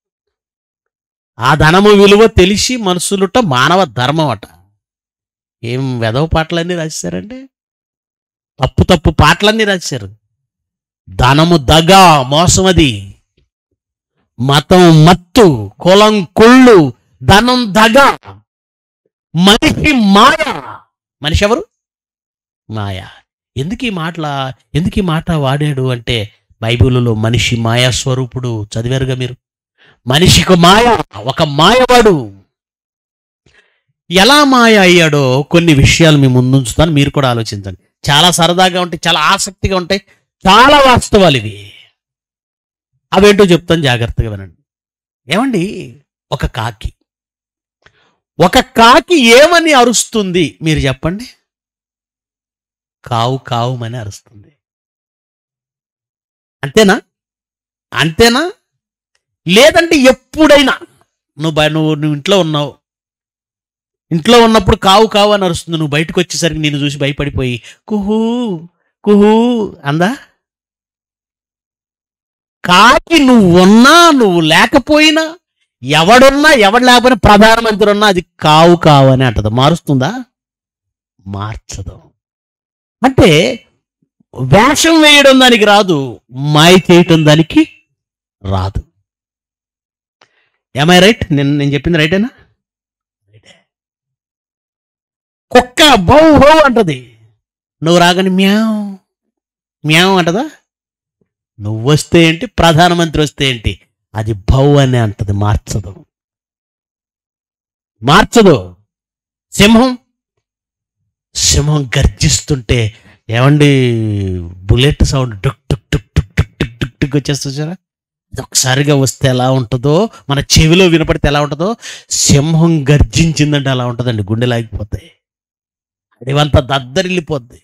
ఆ ధనము విలువ తెలిసి మనుషులుట మానవ ధర్మం అట ఏం వెధవ పాటలన్నీ రాశారండి తప్పు తప్పు పాటలన్నీ రాశారు ధనము దగ మోసమది మతం మత్తు కులం కుళ్ళు ధనం దగ మనిషి మాయ మనిషి ఎవరు మాయ ఎందుకు ఈ మాటల ఎందుకు ఈ మాట వాడాడు అంటే బైబిల్లో మనిషి మాయా స్వరూపుడు చదివారుగా మీరు మనిషికి మాయ ఒక మాయవాడు ఎలా మాయ అయ్యాడో కొన్ని విషయాలు మీ ముందుంచుతాను మీరు కూడా ఆలోచించండి చాలా సరదాగా ఉంటాయి చాలా ఆసక్తిగా ఉంటాయి చాలా వాస్తవాలు ఇవి అవేంటో చెప్తాను జాగ్రత్తగా వినండి ఏమండి ఒక కాకి ఒక కాకి ఏమని అరుస్తుంది మీరు చెప్పండి కావు కావుమని అరుస్తుంది అంతేనా అంతేనా లేదంటే ఎప్పుడైనా నువ్వు బయ- నువ్వు నువ్వు ఇంట్లో ఉన్నావు ఇంట్లో ఉన్నప్పుడు కావు కావు అని అరుస్తుంది నువ్వు బయటకు వచ్చేసరికి నేను చూసి భయపడిపోయి కుహూ కుహూ అందా కాకి నువ్వు ఉన్నా నువ్వు లేకపోయినా ఎవడున్నా ఎవడు లేకపోయినా ప్రధానమంత్రి ఉన్నా అది కావు కావు అని అంటది మారుస్తుందా మార్చదు అంటే వేషం వేయడం దానికి రాదు మాయ చేయటం దానికి రాదు ఏమై రైట్ నేను నేను చెప్పింది రైటేనా రైటే కుక్క బౌ బౌ అంటది నువ్వు రాగానే మ్యావ్ మ్యావ్ అంటదా నువ్వు వస్తే ఏంటి ప్రధానమంత్రి వస్తే ఏంటి అది భౌ అని అంటది మార్చదు మార్చదు సింహం సింహం గర్జిస్తుంటే ఏమండి బుల్లెట్ సౌండ్ టుక్ టుక్ టుక్ టుక్ టుక్ టుక్ టుక్ టుక్ వచ్చేస్తుంది చూసారా అది ఒకసారిగా వస్తే ఎలా ఉంటుందో మన చెవిలో వినపడితే ఎలా ఉంటుందో సింహం గర్జించిందంటే అలా ఉంటుందండి గుండె లాగిపోతాయి అడివంతా దద్దరిల్లిపోద్ది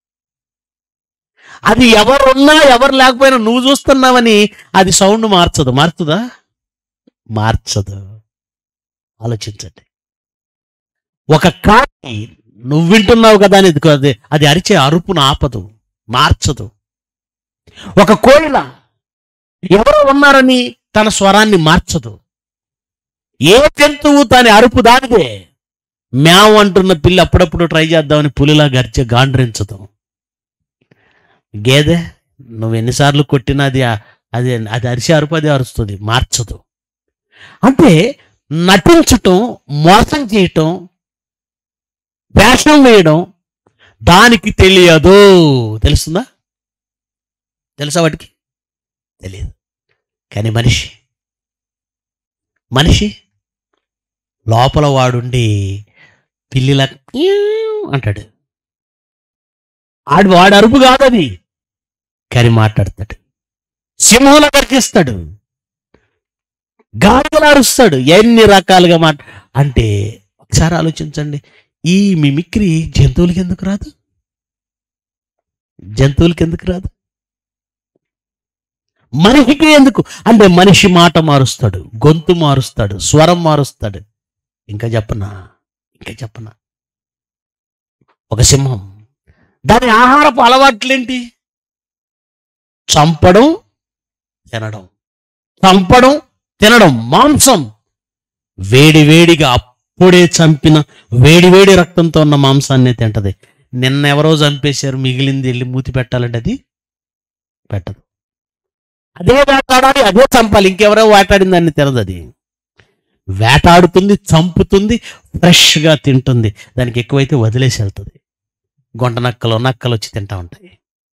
అది ఎవరున్నా ఎవరు లేకపోయినా నువ్వు చూస్తున్నావని అది సౌండ్ మార్చదు మార్చుదా మార్చదు ఆలోచించండి ఒక కాకి నువ్వు వింటున్నావు కదా అని ఇది- అది అది అరిచే అరుపును ఆపదు మార్చదు ఒక కోయిల ఎవరో ఉన్నారని తన స్వరాన్ని మార్చదు ఏ జంతువు తన అరుపు దానిదే మ్యావ్ అంటున్న పిల్లి అప్పుడప్పుడు ట్రై చేద్దామని పులిలా గర్జ గాండ్రించదు గేదె నువ్వు ఎన్నిసార్లు కొట్టినా అది ఆ- అది అది అరిసే అరుపు అది అరుస్తుంది మార్చదు అంటే నటించటం మోసం చేయటం వేషం వేయడం దానికి తెలియదు తెలుస్తుందా తెలుసా వాటికి తెలియదు కానీ మనిషి మనిషి లోపల వాడుండి పిల్లిలా "ఈవ్" అంటాడు ఆడు వాడు అరుపు కాదది కానీ మాట్లాడతాడు సింహంలో గర్జిస్తాడు గాడిదలా అరుస్తాడు ఎన్ని రకాలుగా మాట అంటే ఒకసారి ఆలోచించండి ఈ మిమిక్రీ జంతువులకి ఎందుకు రాదు జంతువులకి ఎందుకు రాదు మనిషికి ఎందుకు అంటే మనిషి మాట మారుస్తాడు గొంతు మారుస్తాడు స్వరం మారుస్తాడు ఇంకా చెప్పనా ఇంకా చెప్పనా ఒక సింహం దాని ఆహారపు అలవాట్లేంటి చంపడం తినడం చంపడం తినడం మాంసం వేడి వేడిగా అప్పుడే చంపిన వేడి వేడి రక్తంతో ఉన్న మాంసాన్ని తింటది నిన్న ఎవరో చంపేశారు మిగిలింది వెళ్ళి మూతి పెట్టాలంటే అది పెట్టదు అదే వేటాడాలి అదే చంపాలి ఇంకెవరో వేటాడిన దాన్ని తినదు అది వేటాడుతుంది చంపుతుంది ఫ్రెష్గా తింటుంది దానికి ఎక్కువైతే వదిలేసి వెళ్తుంది గొంట నక్కలు నక్కలు వచ్చి తింటా ఉంటాయి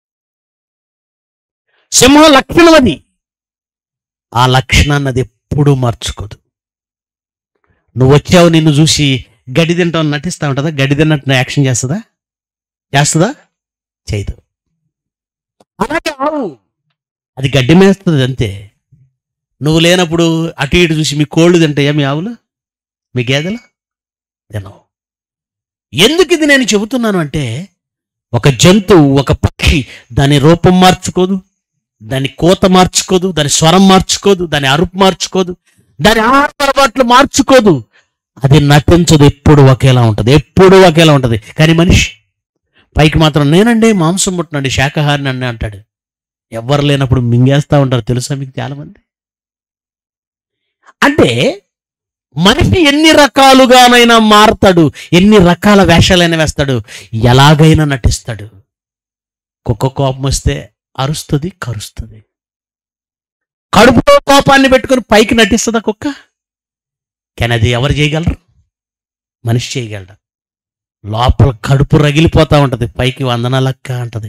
సింహం లక్షణం అది ఆ లక్షణాన్ని అది ఎప్పుడూ మార్చుకోదు నువ్వు వచ్చావు నిన్ను చూసి గడ్డి తింటావు నటిస్తా ఉంటుందా గడ్డి తిన్నట్టు యాక్షన్ చేస్తుందా చేస్తుందా చేయదు అలాగే ఆవు అది గడ్డి మేస్తుంది అంతే నువ్వు లేనప్పుడు అటు ఇటు చూసి మీ కోళ్ళు తింటాయా మీ ఆవులు మీ గేదెలు తినవు ఎందుకు ఇది నేను చెబుతున్నాను అంటే ఒక జంతువు ఒక పక్షి దాని రూపం మార్చుకోదు దాని కోత మార్చుకోదు దాని స్వరం మార్చుకోదు దాని అరుపు మార్చుకోదు దాని ఆహార అలవాట్లు మార్చుకోదు అది నటించదు ఎప్పుడు ఒకేలా ఉంటుంది ఎప్పుడు ఒకేలా ఉంటుంది కానీ మనిషి పైకి మాత్రం నేనండి మాంసం ముట్టనండి శాకాహారిని అండి అంటాడు ఎవరు లేనప్పుడు మింగేస్తా ఉంటారు తెలుసా మీకు చాలా మంది అంటే మనిషి ఎన్ని రకాలుగానైనా మారతాడు ఎన్ని రకాల వేషాలైనా వేస్తాడు ఎలాగైనా నటిస్తాడు కుక్క కోపం వస్తే అరుస్తుంది కరుస్తుంది కడుపులో కోపాన్ని పెట్టుకొని పైకి నటిస్తుందా కుక్క కానీ అది ఎవరు చేయగలరు మనిషి చేయగలడు లోపల కడుపు రగిలిపోతా ఉంటది పైకి వందనాలక్క అంటది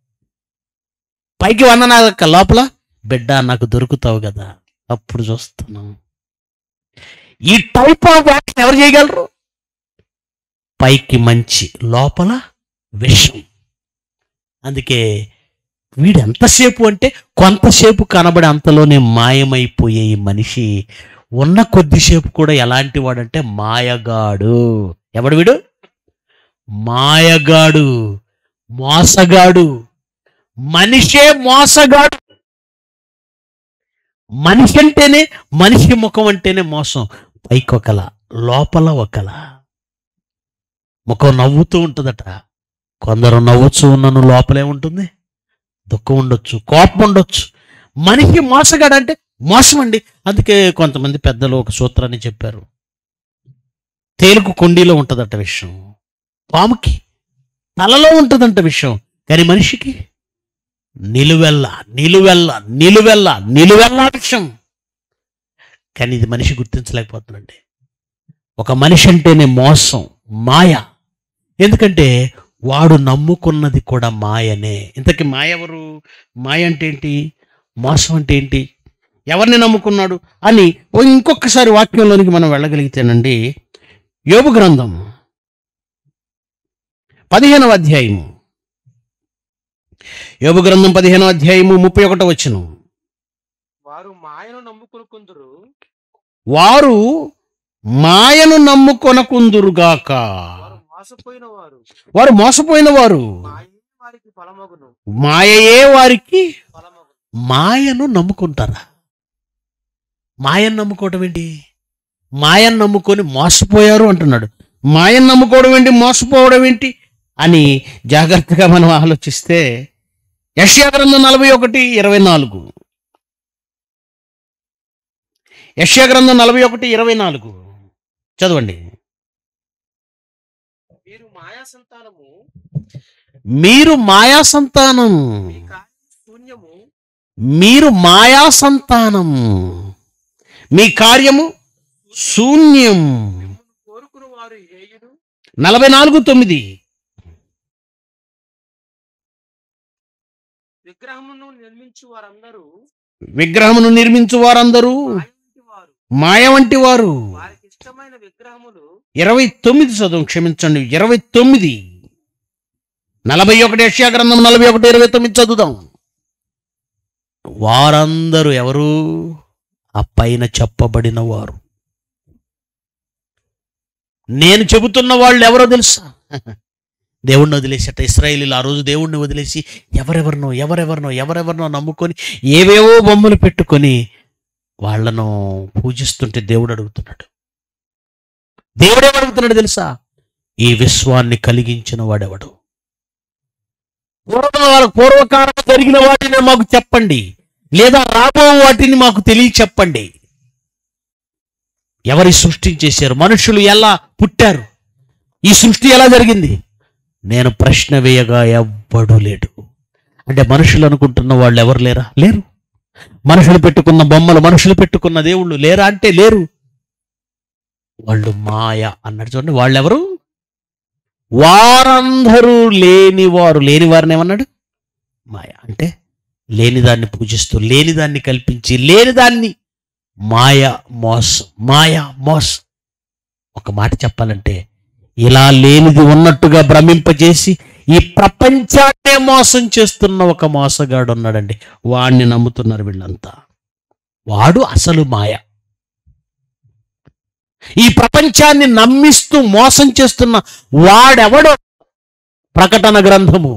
పైకి వందనాలక్క లోపల బిడ్డ నాకు దొరుకుతావు కదా అప్పుడు చూస్తున్నాం ఈ టైప్ ఆఫ్ యాక్షన్ ఎవరు చేయగలరు పైకి మంచి లోపల విషం అందుకే వీడు ఎంతసేపు అంటే కొంతసేపు కనబడే అంతలోనే మాయమైపోయే ఈ మనిషి ఉన్న కొద్దిసేపు కూడా ఎలాంటి వాడంటే మాయగాడు ఎవడు వీడు మాయగాడు మోసగాడు మనిషే మోసగాడు మనిషి అంటేనే మనిషి ముఖం అంటేనే మోసం పైకి ఒకలా లోపల ఒకలా ముఖం నవ్వుతూ ఉంటుందట కొందరు నవ్వుతూ ఉన్నను లోపలే ఉంటుంది దుఃఖం ఉండొచ్చు కోపం ఉండొచ్చు మనిషి మోసగాడు అంటే మోసం అండి అందుకే కొంతమంది పెద్దలు ఒక సూత్రాన్ని చెప్పారు తేలుకు కొండీలో ఉంటుందట విషయం పాముకి తలలో ఉంటుందంట విషయం కానీ మనిషికి నిలువెల్ల నిలువెల్ల నిలువెల్ల నిలువెల్ల విషయం కానీ ఇది మనిషి గుర్తించలేకపోతుందండి ఒక మనిషి అంటేనే మోసం మాయ ఎందుకంటే వాడు నమ్ముకున్నది కూడా మాయనే ఇంతకీ మాయ ఎవరు మాయ అంటే ఏంటి మోసం అంటే ఏంటి ఎవరిని నమ్ముకున్నాడు అని ఓ ఇంకొకసారి వాక్యంలోనికి మనం వెళ్ళగలిగితేనండి యోబు గ్రంథం పదిహేనవ అధ్యాయము యోబు గ్రంథం పదిహేనవ అధ్యాయము ముప్పై ఒకటో వచ్చును వారు మాయను నమ్ముకొనుకుందురు వారు మాయను నమ్ముకొనకుందురుగాక వారు మోసపోయిన వారు వారు మోసపోయిన వారు మాయే వారికి ఫలమగును మాయయే వారికి ఫలమగును మాయను నమ్ముకుంటారా మాయను నమ్ముకోవడం ఏంటి మాయను నమ్ముకొని మోసపోయారు అంటున్నాడు మాయను నమ్ముకోవడం ఏంటి మోసపోవడం ఏంటి అని జాగ్రత్తగా మనం ఆలోచిస్తే యష్యా గ్రంథం నలభై ఒకటి ఇరవై నాలుగు యష్యా గ్రంథం నలభై ఒకటి ఇరవై నాలుగు చదవండి మీరు మాయా సంతానము మీరు మాయా సంతానం మీ కార్యం శూన్యము మీరు మాయా సంతానం మీ కార్యము శూన్యం మిమ్మల్ని కోరుకుని వారు ఏయుడు నలభై నాలుగు తొమ్మిది విగ్రహమును నిర్మించి వారందరూ విగ్రహమును నిర్మించు వారందరూ మాయంటి వారు మాయ వంటి వారు వారికి ఇష్టమైన విగ్రహములు ఇరవై తొమ్మిది చదువు క్షమించండి ఇరవై తొమ్మిది నలభై ఒకటి యెషయా గ్రంథం నలభై ఒకటి ఇరవై తొమ్మిది చదువుదాం వారందరూ ఎవరు ఆ పైన చెప్పబడిన వారు నేను చెబుతున్న వాళ్ళు ఎవరో తెలుసా దేవుణ్ణి వదిలేసట ఇస్రాయేలీలు ఆ రోజు దేవుణ్ణి వదిలేసి ఎవరెవరినో ఎవరెవరినో ఎవరెవరినో నమ్ముకొని ఏవేవో బొమ్మలు పెట్టుకొని వాళ్ళను పూజిస్తుంటే దేవుడు అడుగుతున్నాడు దేవుడు ఏమడుగుతున్నాడు తెలుసా ఈ విశ్వాన్ని కలిగించిన వాడెవడు పూర్వ పూర్వకాలం జరిగిన వాటిని మాకు చెప్పండి లేదా రాబో వాటిని మాకు తెలియ చెప్పండి ఎవరి సృష్టించేశారు మనుషులు ఎలా పుట్టారు ఈ సృష్టి ఎలా జరిగింది నేను ప్రశ్న వేయగా ఎవ్వడు లేడు అంటే మనుషులు అనుకుంటున్న వాళ్ళు ఎవరు లేరా లేరు మనుషులు పెట్టుకున్న బొమ్మలు మనుషులు పెట్టుకున్న దేవుళ్ళు లేరా అంటే లేరు వాళ్ళు మాయ అన్నాడు చూడండి వాళ్ళెవరు వారందరూ లేనివారు లేని వారిని ఏమన్నాడు మాయ అంటే లేనిదాన్ని పూజిస్తూ లేనిదాన్ని కల్పించి లేనిదాన్ని మాయ మోసం మాయ మోసం ఒక మాట చెప్పాలంటే ఇలా లేనిది ఉన్నట్టుగా భ్రమింపజేసి ఈ ప్రపంచాన్నే మోసం చేస్తున్న ఒక మోసగాడు ఉన్నాడండి వాడిని నమ్ముతున్నారు వీళ్ళంతా వాడు అసలు మాయ ఈ ప్రపంచాన్ని నమ్మిస్తూ మోసం చేస్తున్న వాడెవడో ప్రకటన గ్రంథము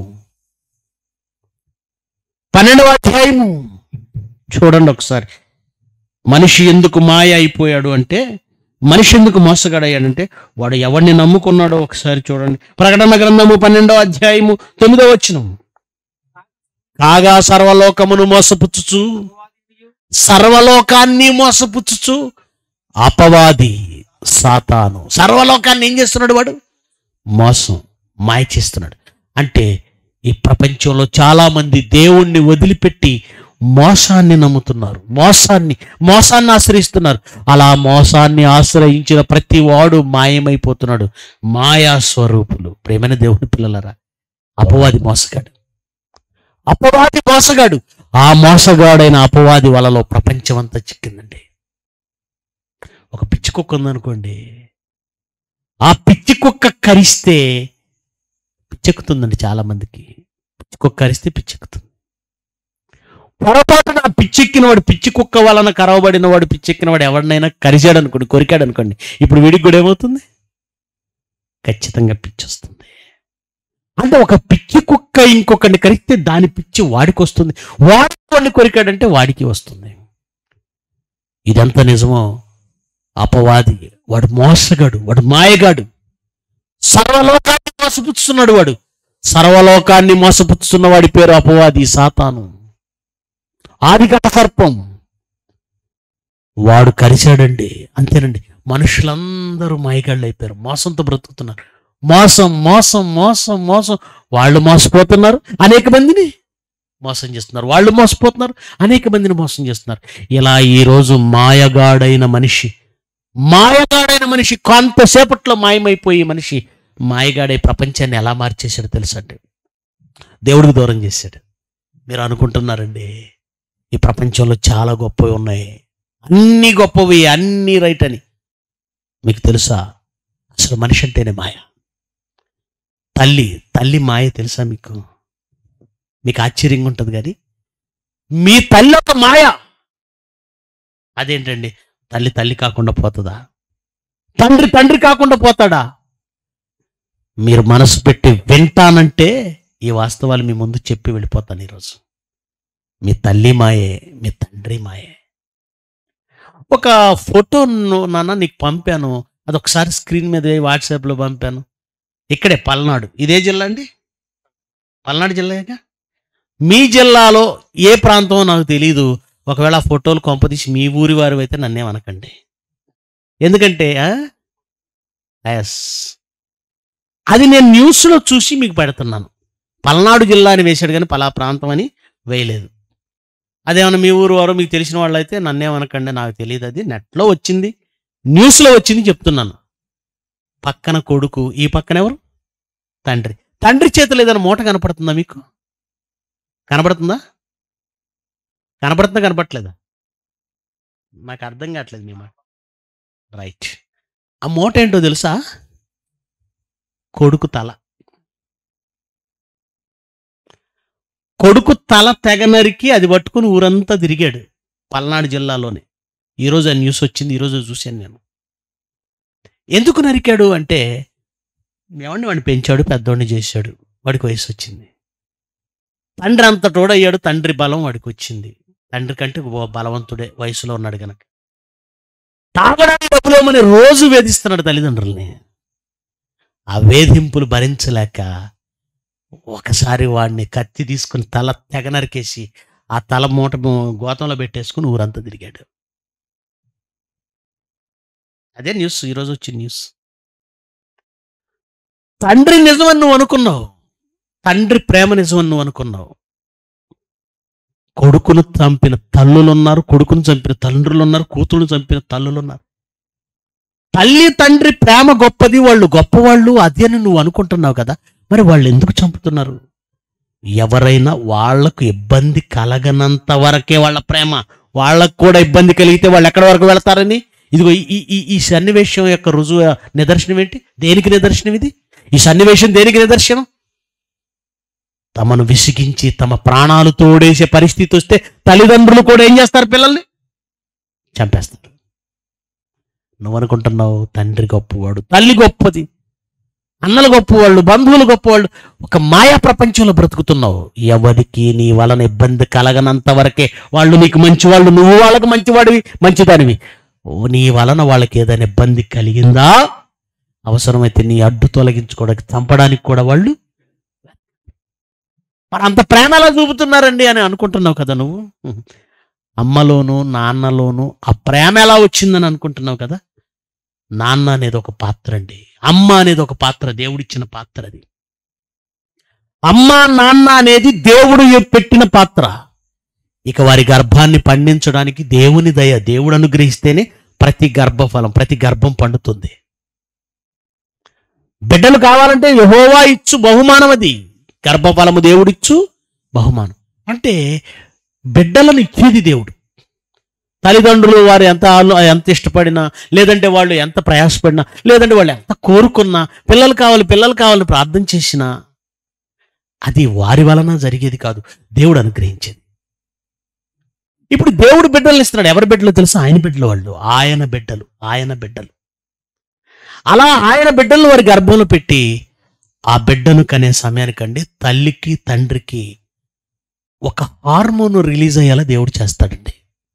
పన్నెండవ అధ్యాయము చూడండి ఒకసారి మనిషి ఎందుకు మాయ అయిపోయాడు అంటే మనిషి ఎందుకు మోసగాడయ్యాడంటే వాడు ఎవరిని నమ్ముకున్నాడో ఒకసారి చూడండి ప్రకటన గ్రంథము పన్నెండవ అధ్యాయము తొమ్మిదవ వచ్చినం కాగా సర్వలోకమును మోసపుచ్చుచు అపవాదియు సర్వలోకాన్ని మోసపుచ్చుచు అపవాది సాతాను సర్వలోకాన్ని ఏం చేస్తున్నాడు వాడు మోసం మాయ చేస్తున్నాడు అంటే ఈ ప్రపంచంలో చాలా మంది దేవుణ్ణి వదిలిపెట్టి మోసాన్ని నమ్ముతున్నారు మోసాన్ని మోసాన్ని ఆశ్రయిస్తున్నారు అలా మోసాన్ని ఆశ్రయించిన ప్రతి వాడు మాయమైపోతున్నాడు మాయా స్వరూపులు ప్రేమైన దేవుని పిల్లలరా అపవాది మోసగాడు అపవాది మోసగాడు ఆ మోసగాడైన అపవాది వలలో ప్రపంచం అంతా చిక్కిందండి ఒక పిచ్చి కుక్క ఉందనుకోండి ఆ పిచ్చి కుక్క కరిస్తే పిచ్చెక్కుతుందండి చాలా మందికి పిచ్చి కుక్క కరిస్తే పిచ్చెక్కుతుంది పొరపాటున ఆ పిచ్చెక్కిన వాడు పిచ్చి కుక్క వలన కరవబడిన వాడు పిచ్చెక్కిన వాడు ఎవరినైనా కరిచాడు అనుకోండి కొరికాడు అనుకోండి ఇప్పుడు వీడికి కూడా ఏమవుతుంది ఖచ్చితంగా పిచ్చి వస్తుంది అంటే ఒక పిచ్చి కుక్క ఇంకొకరిని కరిస్తే దాని పిచ్చి వాడికి వస్తుంది వాడి వాడిని కొరికాడంటే వాడికి వస్తుంది ఇదంతా నిజమో అపవాది వాడు మోసగాడు వాడు మాయగాడు సర్వలోకాన్ని మోసపుచ్చుతున్నాడు వాడు సర్వలోకాన్ని మోసపుచ్చుతున్న వాడి పేరు అపవాది సాతాను ఆది సర్పం వాడు కరిచాడండి అంతేనండి మనుషులందరూ మాయగాళ్ళు అయిపోయారు మోసంతో బ్రతుకుతున్నారు మోసం మోసం మోసం మోసం వాళ్ళు మోసపోతున్నారు అనేక మందిని మోసం చేస్తున్నారు వాళ్ళు మోసపోతున్నారు అనేక మందిని మోసం చేస్తున్నారు ఇలా ఈరోజు మాయగాడైన మనిషి మాయగాడైన మనిషి కొంతసేపట్లో మాయమైపోయి మనిషి మాయగాడై ప్రపంచాన్ని ఎలా మార్చేశాడు తెలుసండి దేవుడికి దూరం చేశాడు మీరు అనుకుంటున్నారండి ఈ ప్రపంచంలో చాలా గొప్పవి ఉన్నాయి అన్ని గొప్పవి అన్ని రైట్ అని మీకు తెలుసా అసలు మనిషి అంటేనే మాయ తల్లి తల్లి మాయ తెలుసా మీకు మీకు ఆశ్చర్యంగా ఉంటుంది కానీ మీ తల్లి ఒక మాయ అదేంటండి తల్లి తల్లి కాకుండా పోతుందా తండ్రి తండ్రి కాకుండా పోతాడా మీరు మనసు పెట్టి వింటానంటే ఈ వాస్తవాలు మీ ముందు చెప్పి వెళ్ళిపోతాను ఈరోజు మీ తల్లి మాయే మీ తండ్రి మాయే ఒక ఫోటో నాన్న నీకు పంపాను అది ఒకసారి స్క్రీన్ మీద వేయి, వాట్సాప్లో పంపాను ఇక్కడే పల్నాడు ఇదే జిల్లా అండి పల్నాడు జిల్లాగా మీ జిల్లాలో ఏ ప్రాంతమో నాకు తెలియదు ఒకవేళ ఆ ఫోటోలు కొంపదీసి మీ ఊరి వారు అయితే నన్నేమనకండి ఎందుకంటే ఎస్ అది నేను న్యూస్లో చూసి మీకు పెడుతున్నాను పల్నాడు జిల్లా అని వేశాడు కానీ పలా ప్రాంతం అని వేయలేదు అదేమన్నా మీ ఊరు వారు మీకు తెలిసిన వాళ్ళు అయితే నన్నేమనకండి నాకు తెలియదు అది నెట్లో వచ్చింది న్యూస్లో వచ్చింది చెప్తున్నాను పక్కన కొడుకు ఈ పక్కన ఎవరు తండ్రి తండ్రి చేతిలో ఏదైనా మూట కనపడుతుందా మీకు కనపడుతుందా కనపడుతుందా కనపడట్లేదా నాకు అర్థం కావట్లేదు మీ మాట రైట్ ఆ మూట ఏంటో తెలుసా కొడుకు తల కొడుకు తల తెగ నరికి అది పట్టుకుని ఊరంతా తిరిగాడు పల్నాడు జిల్లాలోనే ఈరోజు ఆ న్యూస్ వచ్చింది ఈరోజు చూశాను నేను ఎందుకు నరికాడు అంటే ఏమండి వాడిని పెంచాడు పెద్దోడిని చేశాడు వాడికి వయసు వచ్చింది తండ్రి అంత తోడయ్యాడు తండ్రి బలం వాడికి వచ్చింది తండ్రి కంటే ఓ బలవంతుడే వయసులో ఉన్నాడు గనక తాగడానికి డబ్బులు ఇవ్వమని రోజు వేధిస్తున్నాడు తల్లిదండ్రుల్ని ఆ వేధింపులు భరించలేక ఒకసారి వాడిని కత్తి తీసుకుని తల తెగ నరికేసి ఆ తల మూట మో- గోతంలో పెట్టేసుకుని ఊరంతా తిరిగాడు అదే న్యూస్ ఈరోజు వచ్చిన న్యూస్ తండ్రి నిజమని నువ్వు అనుకున్నావు తండ్రి ప్రేమ నిజమని నువ్వు అనుకున్నావు కొడుకును చంపిన తల్లులు ఉన్నారు కొడుకును చంపిన తండ్రులు ఉన్నారు కూతురును చంపిన తల్లులు ఉన్నారు తల్లి తండ్రి ప్రేమ గొప్పది వాళ్ళు గొప్పవాళ్ళు అది అని నువ్వు అనుకుంటున్నావు కదా మరి వాళ్ళు ఎందుకు చంపుతున్నారు ఎవరైనా వాళ్లకు ఇబ్బంది కలగనంత వరకే వాళ్ళ ప్రేమ వాళ్ళకు కూడా ఇబ్బంది కలిగితే వాళ్ళు ఎక్కడి వరకు వెళతారని ఇదిగో ఈ- ఈ ఈ- ఈ సన్నివేశం యొక్క రుజువు నిదర్శనం ఏంటి దేనికి నిదర్శనం ఇది ఈ సన్నివేశం దేనికి నిదర్శనం తమను విసిగించి తమ ప్రాణాలు తోడేసే పరిస్థితి వస్తే తల్లిదండ్రులు కూడా ఏం చేస్తారు పిల్లల్ని చంపేస్తారు నువ్వు అనుకుంటున్నావు తండ్రి గొప్పవాడు తల్లి గొప్పది అన్నలు గొప్పవాళ్ళు బంధువులు గొప్పవాళ్ళు ఒక మాయా ప్రపంచంలో బ్రతుకుతున్నావు ఎవరికి నీ వలన ఇబ్బంది కలగనంత వరకే వాళ్ళు నీకు మంచివాళ్ళు నువ్వు వాళ్ళకి మంచివాడివి మంచిదానివి ఓ, నీ వలన వాళ్ళకి ఏదైనా ఇబ్బంది కలిగిందా అవసరమైతే నీ అడ్డు తొలగించుకోవడానికి చంపడానికి కూడా వాళ్ళు మరి అంత ప్రేమ ఎలా చూపుతున్నారండి అని అనుకుంటున్నావు కదా నువ్వు అమ్మలోను నాన్నలోను ఆ ప్రేమ ఎలా వచ్చిందని అనుకుంటున్నావు కదా నాన్న అనేది ఒక పాత్ర అండి అమ్మ అనేది ఒక పాత్ర దేవుడిచ్చిన పాత్ర అది అమ్మ నాన్న అనేది దేవుడు పెట్టిన పాత్ర ఇక వారి గర్భాన్ని పండించడానికి దేవుని దయ దేవుడు అనుగ్రహిస్తేనే ప్రతి గర్భఫలం ప్రతి గర్భం పండుతుంది బిడ్డలు కావాలంటే యహోవా ఇచ్చు బహుమానం అది గర్భఫలము దేవుడిచ్చు బహుమానం అంటే బిడ్డలను ఇచ్చేది దేవుడు తల్లిదండ్రులు వారు ఎంత ఆలో- ఎంత ఇష్టపడినా లేదంటే వాళ్ళు ఎంత ప్రయాసపడినా లేదంటే వాళ్ళు ఎంత కోరుకున్నా పిల్లలు కావాలి పిల్లలు కావాలని ప్రార్థన చేసినా అది వారి వలన జరిగేది కాదు దేవుడు అనుగ్రహించేది ఇప్పుడు దేవుడు బిడ్డలు ఇస్తున్నాడు ఎవరి బిడ్డలు తెలుసా ఆయన బిడ్డలు వాళ్ళు ఆయన బిడ్డలు ఆయన బిడ్డలు అలా ఆయన బిడ్డలను వారి గర్భంలో పెట్టి ఆ బిడ్డను కనే సమయానికండి తల్లికి తండ్రికి ఒక హార్మోన్ రిలీజ్ అయ్యేలా దేవుడు చేస్తాడండి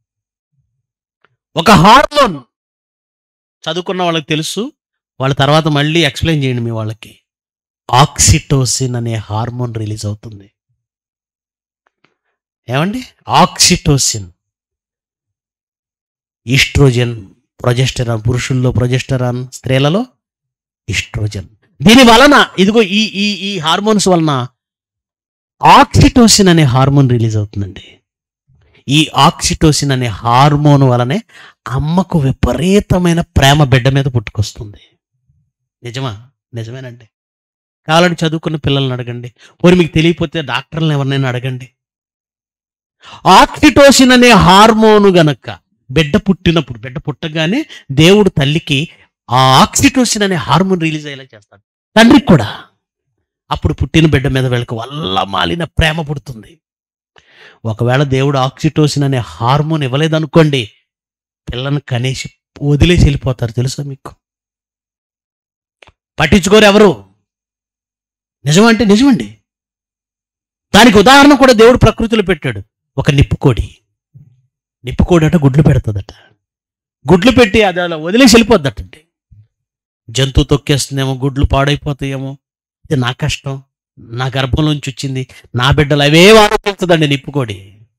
ఒక హార్మోన్ చదువుకున్న వాళ్ళకి తెలుసు వాళ్ళ తర్వాత మళ్ళీ ఎక్స్ప్లెయిన్ చేయండి మీ వాళ్ళకి ఆక్సిటోసిన్ అనే హార్మోన్ రిలీజ్ అవుతుంది ఏమండి ఆక్సిటోసిన్ ఈస్ట్రోజన్ ప్రొజెస్టరాన్ పురుషుల్లో ప్రొజెస్టరాన్ స్త్రీలలో ఈస్ట్రోజన్ దీని వలన ఇదిగో ఈ ఈ ఈ హార్మోన్స్ వలన ఆక్సిటోసిన్ అనే హార్మోన్ రిలీజ్ అవుతుందండి ఈ ఆక్సిటోసిన్ అనే హార్మోన్ వలనే అమ్మకు విపరీతమైన ప్రేమ బిడ్డ మీద పుట్టుకొస్తుంది నిజమా నిజమేనండి కావాలంటే చదువుకున్న పిల్లల్ని అడగండి పోనీ మీకు తెలియకపోతే డాక్టర్లను ఎవరినైనా అడగండి ఆక్సిటోసిన్ అనే హార్మోను గనక బిడ్డ పుట్టినప్పుడు బిడ్డ పుట్టగానే దేవుడు తల్లికి ఆ ఆక్సిటోసిన్ అనే హార్మోన్ రిలీజ్ అయ్యేలా చేస్తాడు తండ్రికి కూడా అప్పుడు పుట్టిన బిడ్డ మీద వీళ్ళకి వల్ల మాలిన ప్రేమ పుడుతుంది ఒకవేళ దేవుడు ఆక్సిటోసిన్ అనే హార్మోన్ ఇవ్వలేదనుకోండి పిల్లని కనేసి వదిలేసి వెళ్ళిపోతారు తెలుసా మీకు పట్టించుకోరు ఎవరు నిజమంటే నిజమండి దానికి ఉదాహరణ కూడా దేవుడు ప్రకృతిలో పెట్టాడు ఒక నిప్పుకోడి నిప్పుకోడి అట గుడ్లు పెడుతుందట గుడ్లు పెట్టి అది అలా వదిలేసి వెళ్ళిపోద్దటండి జంతువు తొక్కేస్తుందేమో గుడ్లు పాడైపోతాయేమో ఇది నా కష్టం నా గర్భంలోంచి వచ్చింది నా బిడ్డలు అవే ఆలోచిస్తుందండి నిప్పుకోడి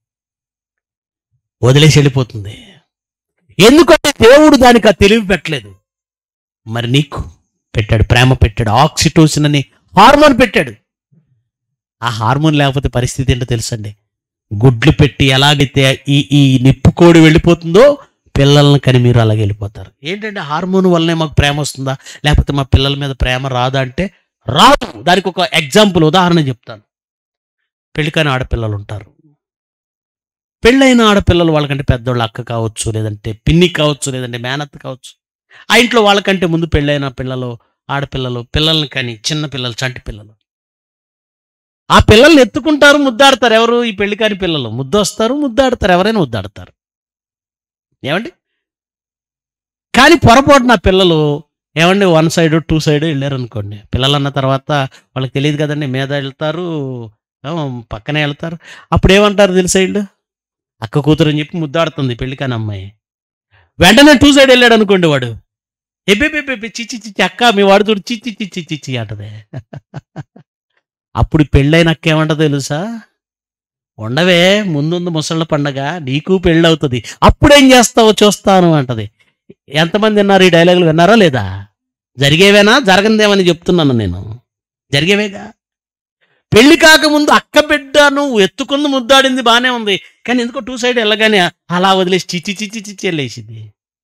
వదిలేసి వెళ్ళిపోతుంది ఎందుకంటే దేవుడు దానికి ఆ తెలివి పెట్టలేదు మరి నీకు పెట్టాడు ప్రేమ పెట్టాడు ఆక్సిటోసిన్ అని హార్మోన్ పెట్టాడు ఆ హార్మోన్ లేకపోతే పరిస్థితి ఏంటో తెలుసండి గుడ్లు పెట్టి ఎలాగైతే ఈ ఈ నిప్పుకోడి వెళ్ళిపోతుందో పిల్లల్ని కని మీరు అలాగే వెళ్ళిపోతారు ఏంటంటే హార్మోన్ వల్లనే మాకు ప్రేమ వస్తుందా లేకపోతే మా పిల్లల మీద ప్రేమ రాదా అంటే రాదు దానికి ఒక ఎగ్జాంపుల్ ఉదాహరణ చెప్తాను పెళ్ళికాని ఆడపిల్లలు ఉంటారు పెళ్ళైన ఆడపిల్లలు వాళ్ళకంటే పెద్దోళ్ళ అక్క కావచ్చు లేదంటే పిన్ని కావచ్చు లేదంటే మేనత్త కావచ్చు ఆ ఇంట్లో వాళ్ళకంటే ముందు పెళ్ళైన పిల్లలు ఆడపిల్లలు పిల్లల్ని కానీ చిన్న పిల్లలు చంటి పిల్లలు ఆ పిల్లల్ని ఎత్తుకుంటారు ముద్దాడతారు ఎవరు ఈ పెళ్లి కాని పిల్లలు ముద్దొస్తారు ముద్దాడతారు ఎవరైనా ముద్దాడతారు ఏమండి కానీ పొరపాటు నా పిల్లలు ఏమండి వన్ సైడ్ టూ సైడ్ వెళ్ళారు అనుకోండి పిల్లలు అన్న తర్వాత వాళ్ళకి తెలియదు కదండి మీద వెళ్తారు ఆ, పక్కనే వెళ్తారు అప్పుడు ఏమంటారు తెలుసా వీళ్ళు అక్క కూతురు అని చెప్పి ముద్దాడుతుంది పెళ్లి కాని అమ్మాయి వెంటనే టూ సైడ్ వెళ్ళాడు అనుకోండి వాడు ఎబ్బెబ్బెబ్బెబ్బె చిచ్చి చిచ్చి అక్క మీ వాడు చూడు చిచ్చి చిచ్చి చిచ్చి అంటది అప్పుడు పెళ్ళైన అక్క ఏమంటదో తెలుసా ఉండవే ముందుంది ముసళ్ళ పండగ నీకు పెళ్ళి అవుతుంది అప్పుడేం చేస్తావో చూస్తాను అంటది ఎంతమంది విన్నారు ఈ డైలాగులు విన్నారా లేదా జరిగేవేనా జరగందేమని చెప్తున్నాను నేను జరిగేవేగా పెళ్లి కాకముందు అక్క బిడ్డ నువ్వు ఎత్తుకుంది ముద్దాడింది బానే ఉంది కానీ ఎందుకో టూ సైడ్ వెళ్ళగానే అలా వదిలేసి చిచ్చి చిచ్చి చిచ్చి వెళ్ళేసింది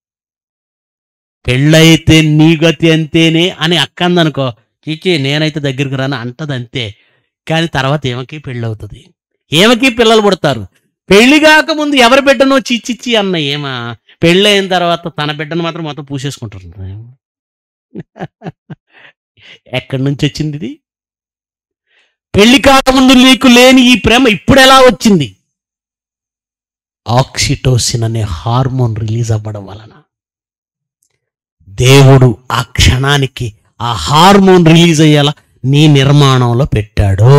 పెళ్ళైతే నీ గతి అంతేనే అని అక్క అందనుకో చిచ్చి నేనైతే దగ్గరికి రాను అంటది అంతే కానీ తర్వాత ఏమకి పెళ్ళి అవుతుంది ఏమకి పిల్లలు పుడతారు పెళ్లి కాకముందు ఎవరి బిడ్డనో చిచ్చిచ్చి అన్న ఏమా పెళ్ళైన తర్వాత తన బిడ్డను మాత్రం మొత్తం పూసేసుకుంటారు ఎక్కడి నుంచి వచ్చింది ఇది పెళ్లి కాకముందు నీకు లేని ఈ ప్రేమ ఇప్పుడు ఎలా వచ్చింది ఆక్సిటోసిన్ అనే హార్మోన్ రిలీజ్ అవ్వడం వలన దేవుడు ఆ క్షణానికి ఆ హార్మోన్ రిలీజ్ అయ్యేలా నీ నిర్మాణంలో పెట్టాడు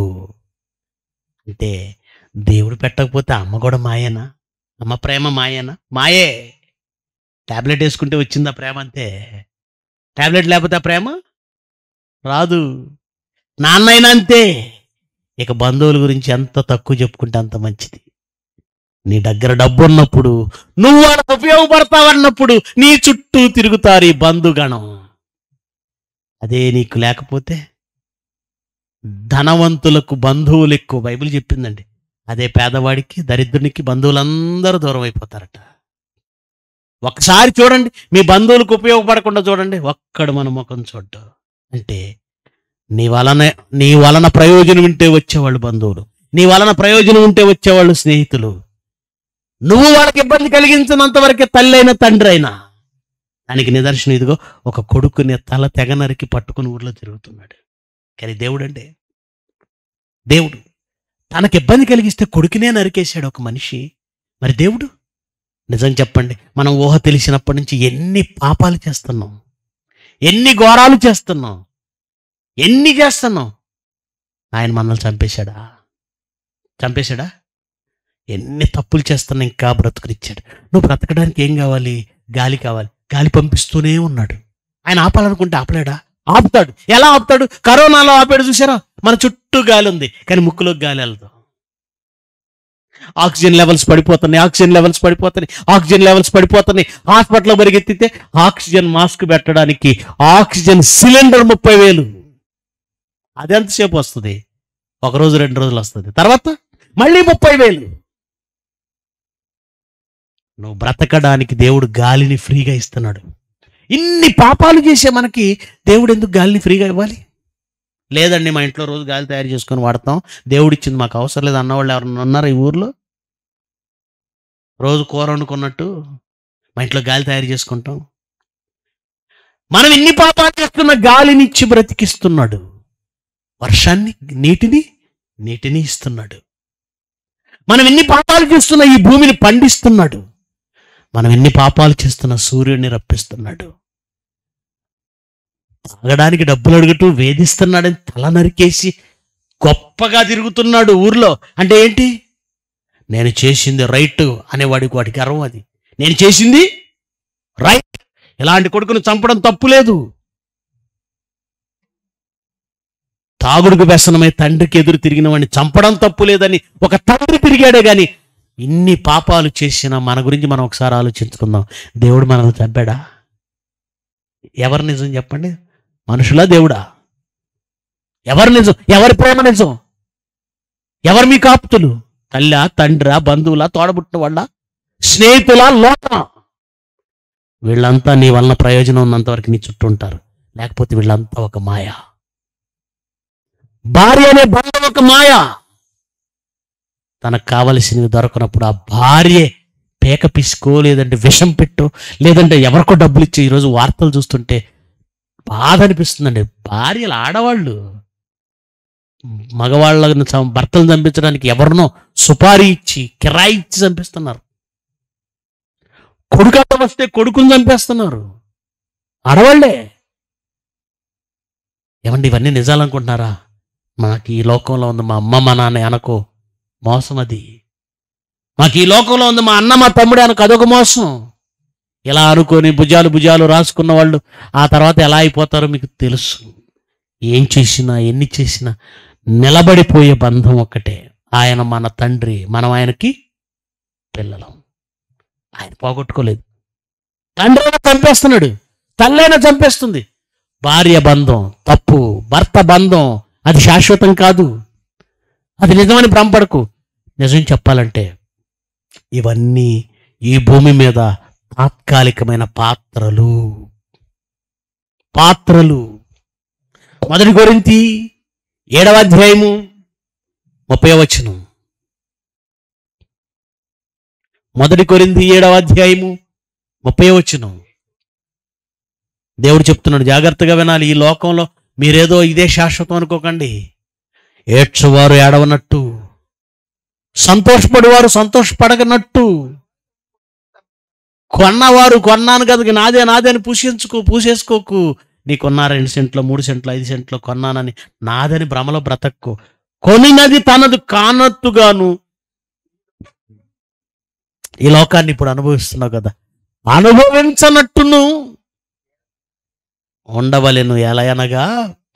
అంటే దేవుడు పెట్టకపోతే అమ్మ కూడా మాయేనా అమ్మ ప్రేమ మాయేనా మాయే టాబ్లెట్ వేసుకుంటే వచ్చిందా ప్రేమ అంతే టాబ్లెట్ లేకపోతే ఆ ప్రేమ రాదు నాన్నైనా అంతే ఇక బంధువుల గురించి ఎంత తక్కువ చెప్పుకుంటే అంత మంచిది నీ దగ్గర డబ్బు ఉన్నప్పుడు నువ్వు వాళ్ళకు ఉపయోగపడతావన్నప్పుడు నీ చుట్టూ తిరుగుతారు ఈ బంధుగణం అదే నీకు లేకపోతే ధనవంతులకు బంధువులు ఎక్కువ బైబిల్ చెప్పిందండి అదే పేదవాడికి దరిద్రునికి బంధువులందరూ దూరం అయిపోతారట ఒకసారి చూడండి మీ బంధువులకు ఉపయోగపడకుండా చూడండి ఒక్కడు మన ముఖం చూడ్డు అంటే నీ వలన నీ వలన ప్రయోజనం ఉంటే వచ్చేవాళ్ళు బంధువులు నీ వలన ప్రయోజనం ఉంటే వచ్చేవాళ్ళు స్నేహితులు నువ్వు వాళ్ళకి ఇబ్బంది కలిగించినంత వరకే తల్లి అయినా తండ్రి అయినా దానికి నిదర్శనం ఇదిగో ఒక కొడుకుని తల తెగ నరికి పట్టుకుని ఊర్లో తిరుగుతున్నాడు కానీ దేవుడు అంటే దేవుడు తనకి ఇబ్బంది కలిగిస్తే కొడుకునే నరికేశాడు ఒక మనిషి మరి దేవుడు నిజం చెప్పండి మనం ఊహ తెలిసినప్పటి నుంచి ఎన్ని పాపాలు చేస్తున్నాం ఎన్ని ఘోరాలు చేస్తున్నాం ఎన్ని చేస్తున్నాం ఆయన మనల్ని చంపేశాడా చంపేశాడా ఎన్ని తప్పులు చేస్తున్నా ఇంకా బ్రతుకునిచ్చాడు నువ్వు బ్రతకడానికి ఏం కావాలి గాలి కావాలి గాలి పంపిస్తూనే ఉన్నాడు ఆయన ఆపాలనుకుంటే ఆపలేడా ఆపుతాడు ఎలా ఆపుతాడు కరోనాలో ఆపాడు చూసారా మన చుట్టూ గాలి ఉంది కానీ ముక్కులోకి గాలి వెళ్దాం ఆక్సిజన్ లెవెల్స్ పడిపోతున్నాయి ఆక్సిజన్ లెవెల్స్ పడిపోతున్నాయి ఆక్సిజన్ లెవెల్స్ పడిపోతున్నాయి హాస్పిటల్లో పరిగెత్తితే ఆక్సిజన్ మాస్క్ పెట్టడానికి ఆక్సిజన్ సిలిండర్ ముప్పై వేలు అది ఎంతసేపు వస్తుంది ఒక రోజు రెండు రోజులు వస్తుంది తర్వాత మళ్ళీ ముప్పై వేలు నువ్వు బ్రతకడానికి దేవుడు గాలిని ఫ్రీగా ఇస్తున్నాడు ఇన్ని పాపాలు చేసే మనకి దేవుడు ఎందుకు గాలిని ఫ్రీగా ఇవ్వాలి లేదండి మా ఇంట్లో రోజు గాలి తయారు చేసుకొని వాడతాం దేవుడు ఇచ్చింది మాకు అవసరం లేదు అన్నవాళ్ళు ఎవరన్నా ఉన్నారా ఈ ఊర్లో రోజు కూర వండుకున్నట్టు మా ఇంట్లో గాలి తయారు చేసుకుంటాం మనం ఇన్ని పాపాలు చేస్తున్న గాలిని ఇచ్చి బ్రతికిస్తున్నాడు వర్షాన్ని నీటిని నీటిని ఇస్తున్నాడు మనం ఎన్ని పాపాలు చేస్తున్న ఈ భూమిని పండిస్తున్నాడు మనం ఎన్ని పాపాలు చేస్తున్న సూర్యుడిని రప్పిస్తున్నాడు తాగడానికి డబ్బులు అడుగుతూ వేధిస్తున్నాడని తల నరికేసి గొప్పగా తిరుగుతున్నాడు ఊర్లో అంటే ఏంటి నేను చేసింది రైట్ అనేవాడికి వాడికి గర్వం అది నేను చేసింది రైట్ ఇలాంటి కొడుకును చంపడం తప్పు లేదు తాగుడుకు వ్యసనమై తండ్రికి ఎదురు తిరిగిన వాడిని చంపడం తప్పు లేదని ఒక తండ్రి తిరిగాడే గాని ఇన్ని పాపాలు చేసిన మన గురించి మనం ఒకసారి ఆలోచించుకుందాం దేవుడు మనల్ని చంపాడా ఎవరు నిజం చెప్పండి మనుషులా దేవుడా ఎవరు నిజం ఎవరి ప్రేమ నిజం ఎవరు మీ కాపుతులు తల్లా తండ్రా బంధువులా తోడబుట్టిన వాళ్ళ స్నేహితులా లోకమా వీళ్ళంతా నీ వలన ప్రయోజనం ఉన్నంత వరకు నీ చుట్టూ ఉంటారు లేకపోతే వీళ్ళంతా ఒక మాయ భార్య అనే బంధం ఒక మాయ తనకు కావలసినవి దొరకనప్పుడు ఆ భార్యే పేక పిసుకో లేదంటే విషం పెట్టు లేదంటే ఎవరికో డబ్బులు ఇచ్చి ఈరోజు వార్తలు చూస్తుంటే బాధ అనిపిస్తుందండి భార్యలు ఆడవాళ్ళు మగవాళ్ళను చం- భర్తలు చంపించడానికి ఎవరినో సుపారీ ఇచ్చి కిరాయి ఇచ్చి చంపిస్తున్నారు కొడుకు వస్తే కొడుకుని చంపేస్తున్నారు ఆడవాళ్లే ఏమండి ఇవన్నీ నిజాలనుకుంటున్నారా మాకు ఈ లోకంలో ఉంది మా అమ్మ మా నాన్న అనకో మోసం అది మాకు ఈ లోకంలో ఉంది మా అన్న మా తమ్ముడు అనకు అదొక మోసం ఇలా అనుకొని భుజాలు భుజాలు రాసుకున్న వాళ్ళు ఆ తర్వాత ఎలా అయిపోతారో మీకు తెలుసు ఏం చేసినా ఎన్ని చేసినా నిలబడిపోయే బంధం ఒక్కటే ఆయన మన తండ్రి మనం ఆయనకి పిల్లలం ఆయన పోగొట్టుకోలేదు తండ్రి అయినా చంపేస్తున్నాడు తల్లైనా చంపేస్తుంది భార్య బంధం తప్పు భర్త బంధం అది శాశ్వతం కాదు అది నిజమని భ్రమపడకు నిజం చెప్పాలంటే ఇవన్నీ ఈ భూమి మీద తాత్కాలికమైన పాత్రలు పాత్రలు మొదటి గురించి ఏడవ అధ్యాయము ముప్పై వచనం మొదటి కొరింది ఏడవ అధ్యాయము ముప్పై వచనం దేవుడు చెప్తున్నాడు జాగ్రత్తగా వినాలి ఈ లోకంలో మీరేదో ఇదే శాశ్వతం అనుకోకండి ఏడ్చువారు ఏడవనట్టు సంతోషపడేవారు సంతోషపడగనట్టు కొన్నవారు కొన్నాను కదా ఇక నాదే నాదే అని పూసేసుకో పూసేసుకోకు నీ కొన్నా రెండు సెంట్లు మూడు సెంట్లు ఐదు సెంట్లు కొన్నానని నాదని భ్రమలో బ్రతక్కు కొనినది తనదు కానట్టుగాను ఈ లోకాన్ని ఇప్పుడు అనుభవిస్తున్నావు కదా అనుభవించనట్టును ఉండవలెను ఎలా అనగా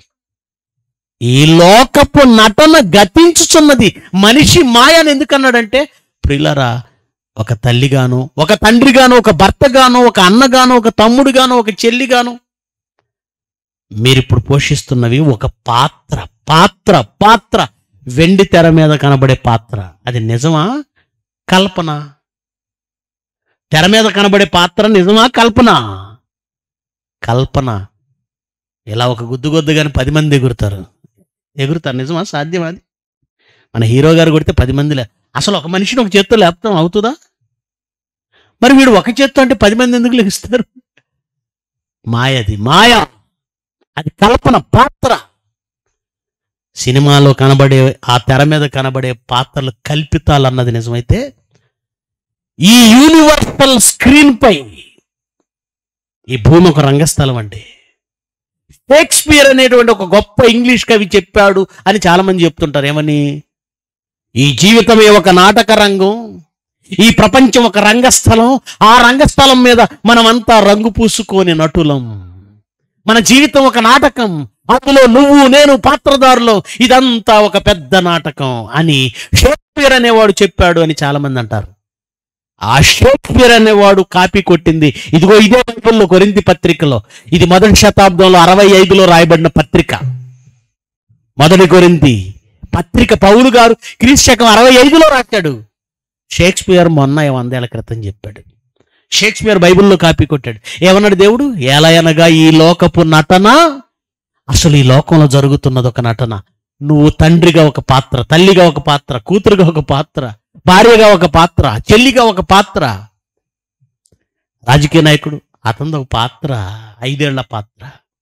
ఈ లోకపు నటన గతించుచున్నది మనిషి మాయని ఎందుకన్నాడంటే ప్రిలరా ఒక తల్లిగాను ఒక తండ్రిగాను ఒక భర్తగాను ఒక అన్నగాను ఒక తమ్ముడుగాను ఒక చెల్లిగాను మీరిప్పుడు పోషిస్తున్నవి ఒక పాత్ర పాత్ర పాత్ర వెండి తెర మీద కనబడే పాత్ర అది నిజమా కల్పన తెర మీద కనబడే పాత్ర నిజమా కల్పన కల్పన ఇలా ఒక గుద్దు గుద్దు కానీ పది మంది ఎగురుతారు ఎగురుతారు నిజమా సాధ్యమా అది మన హీరో గారు కొడితే పది మంది లే అసలు ఒక మనిషిని ఒక చేత్తో లేపటం అవుతుందా మరి వీడు ఒక చేత్తో అంటే పది మంది ఎందుకు లెగిస్తారు మాయది మాయ అది కల్పన పాత్ర సినిమాలో కనబడే ఆ తెర మీద కనబడే పాత్రలు కల్పితాలు అన్నది నిజమైతే ఈ యూనివర్సల్ స్క్రీన్ పై ఈ భూమి ఒక రంగస్థలం అండి షేక్స్పియర్ అనేటువంటి ఒక గొప్ప ఇంగ్లీష్ కవి చెప్పాడు అని చాలా మంది చెప్తుంటారు ఏమని ఈ జీవితమే ఒక నాటక రంగం ఈ ప్రపంచం ఒక రంగస్థలం ఆ రంగస్థలం మీద మనమంతా రంగు పూసుకోని నటులం మన జీవితం ఒక నాటకం అందులో నువ్వు నేను పాత్రదారులు ఇదంతా ఒక పెద్ద నాటకం అని షేక్స్పియర్ షేక్స్పియర్ అనేవాడు చెప్పాడు అని చాలా మంది అంటారు ఆ షేక్స్పియర్ అనేవాడు కాపీ కొట్టింది ఇదిగో ఇదే బైబిల్లో కొరింది పత్రికలో ఇది మొదటి శతాబ్దంలో అరవై ఐదులో రాయబడిన పత్రిక మొదటి కొరింది పత్రిక పౌలు గారు క్రీస్తు శకం అరవై ఐదులో రాశాడు షేక్స్పియర్ మొన్న వందేళ్ల క్రితం చెప్పాడు షేక్స్పియర్ బైబిల్లో కాపీ కొట్టాడు ఏమన్నాడు దేవుడు ఎలయనగా ఈ లోకపు నటన అసలు ఈ లోకంలో జరుగుతున్నది ఒక నటన నువ్వు తండ్రిగా ఒక పాత్ర తల్లిగా ఒక పాత్ర కూతురుగా ఒక పాత్ర భార్యగా ఒక పాత్ర చెల్లిగా ఒక పాత్ర రాజకీయ నాయకుడు అతనిది ఒక పాత్ర ఐదేళ్ల పాత్ర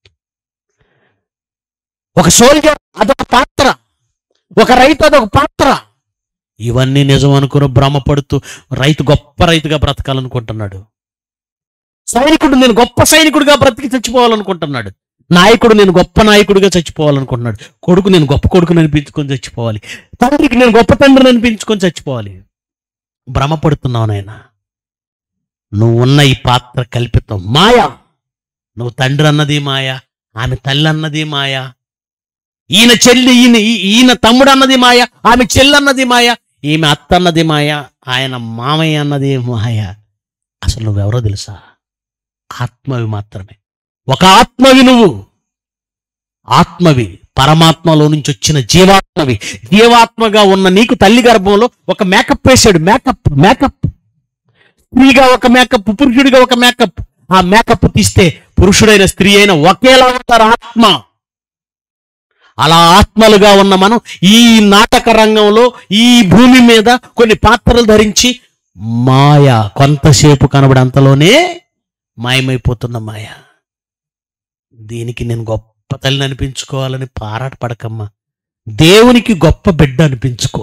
ఒక సోల్జర్ అదొక పాత్ర ఒక రైతు అదొక పాత్ర ఇవన్నీ నిజం అనుకుని భ్రమపడుతూ రైతు గొప్ప రైతుగా బ్రతకాలనుకుంటున్నాడు సైనికుడు నేను గొప్ప సైనికుడిగా బ్రతికి చచ్చిపోవాలనుకుంటున్నాడు నాయకుడు నేను గొప్ప నాయకుడిగా చచ్చిపోవాలనుకుంటున్నాడు కొడుకు నేను గొప్ప కొడుకుని అనిపించుకొని చచ్చిపోవాలి తండ్రికి నేను గొప్ప తండ్రిని అనిపించుకొని చచ్చిపోవాలి భ్రమపడుతున్నావు నాయన నువ్వు ఉన్న ఈ పాత్ర కల్పితం మాయ నువ్వు తండ్రి అన్నది మాయ ఆమె తల్లి అన్నది మాయ ఈయన చెల్లి ఈయన ఈ- ఈయన తమ్ముడు అన్నది మాయ ఆమె చెల్లి అన్నది మాయ ఈమె అత్త అన్నది మాయ ఆయన మామయ్య అన్నది మాయ అసలు నువ్వెవరో తెలుసా ఆత్మవి మాత్రమే ఒక ఆత్మవి నువ్వు ఆత్మవి పరమాత్మలో నుంచి వచ్చిన జీవాత్మవి జీవాత్మగా ఉన్న నీకు తల్లి గర్భంలో ఒక మేకప్ వేశాడు మేకప్ మేకప్ స్త్రీగా ఒక మేకప్ పురుషుడిగా ఒక మేకప్ ఆ మేకప్ తీస్తే పురుషుడైన స్త్రీ అయిన ఒకేలా ఉంటారు ఆత్మ అలా ఆత్మలుగా ఉన్న మనం ఈ నాటక రంగంలో ఈ భూమి మీద కొన్ని పాత్రలు ధరించి మాయ కొంతసేపు కనబడంతలోనే మాయమైపోతున్న మాయ దీనికి నేను గొప్ప తల్లిని అనిపించుకోవాలని పారాట పడకమ్మా దేవునికి గొప్ప బిడ్డ అనిపించుకో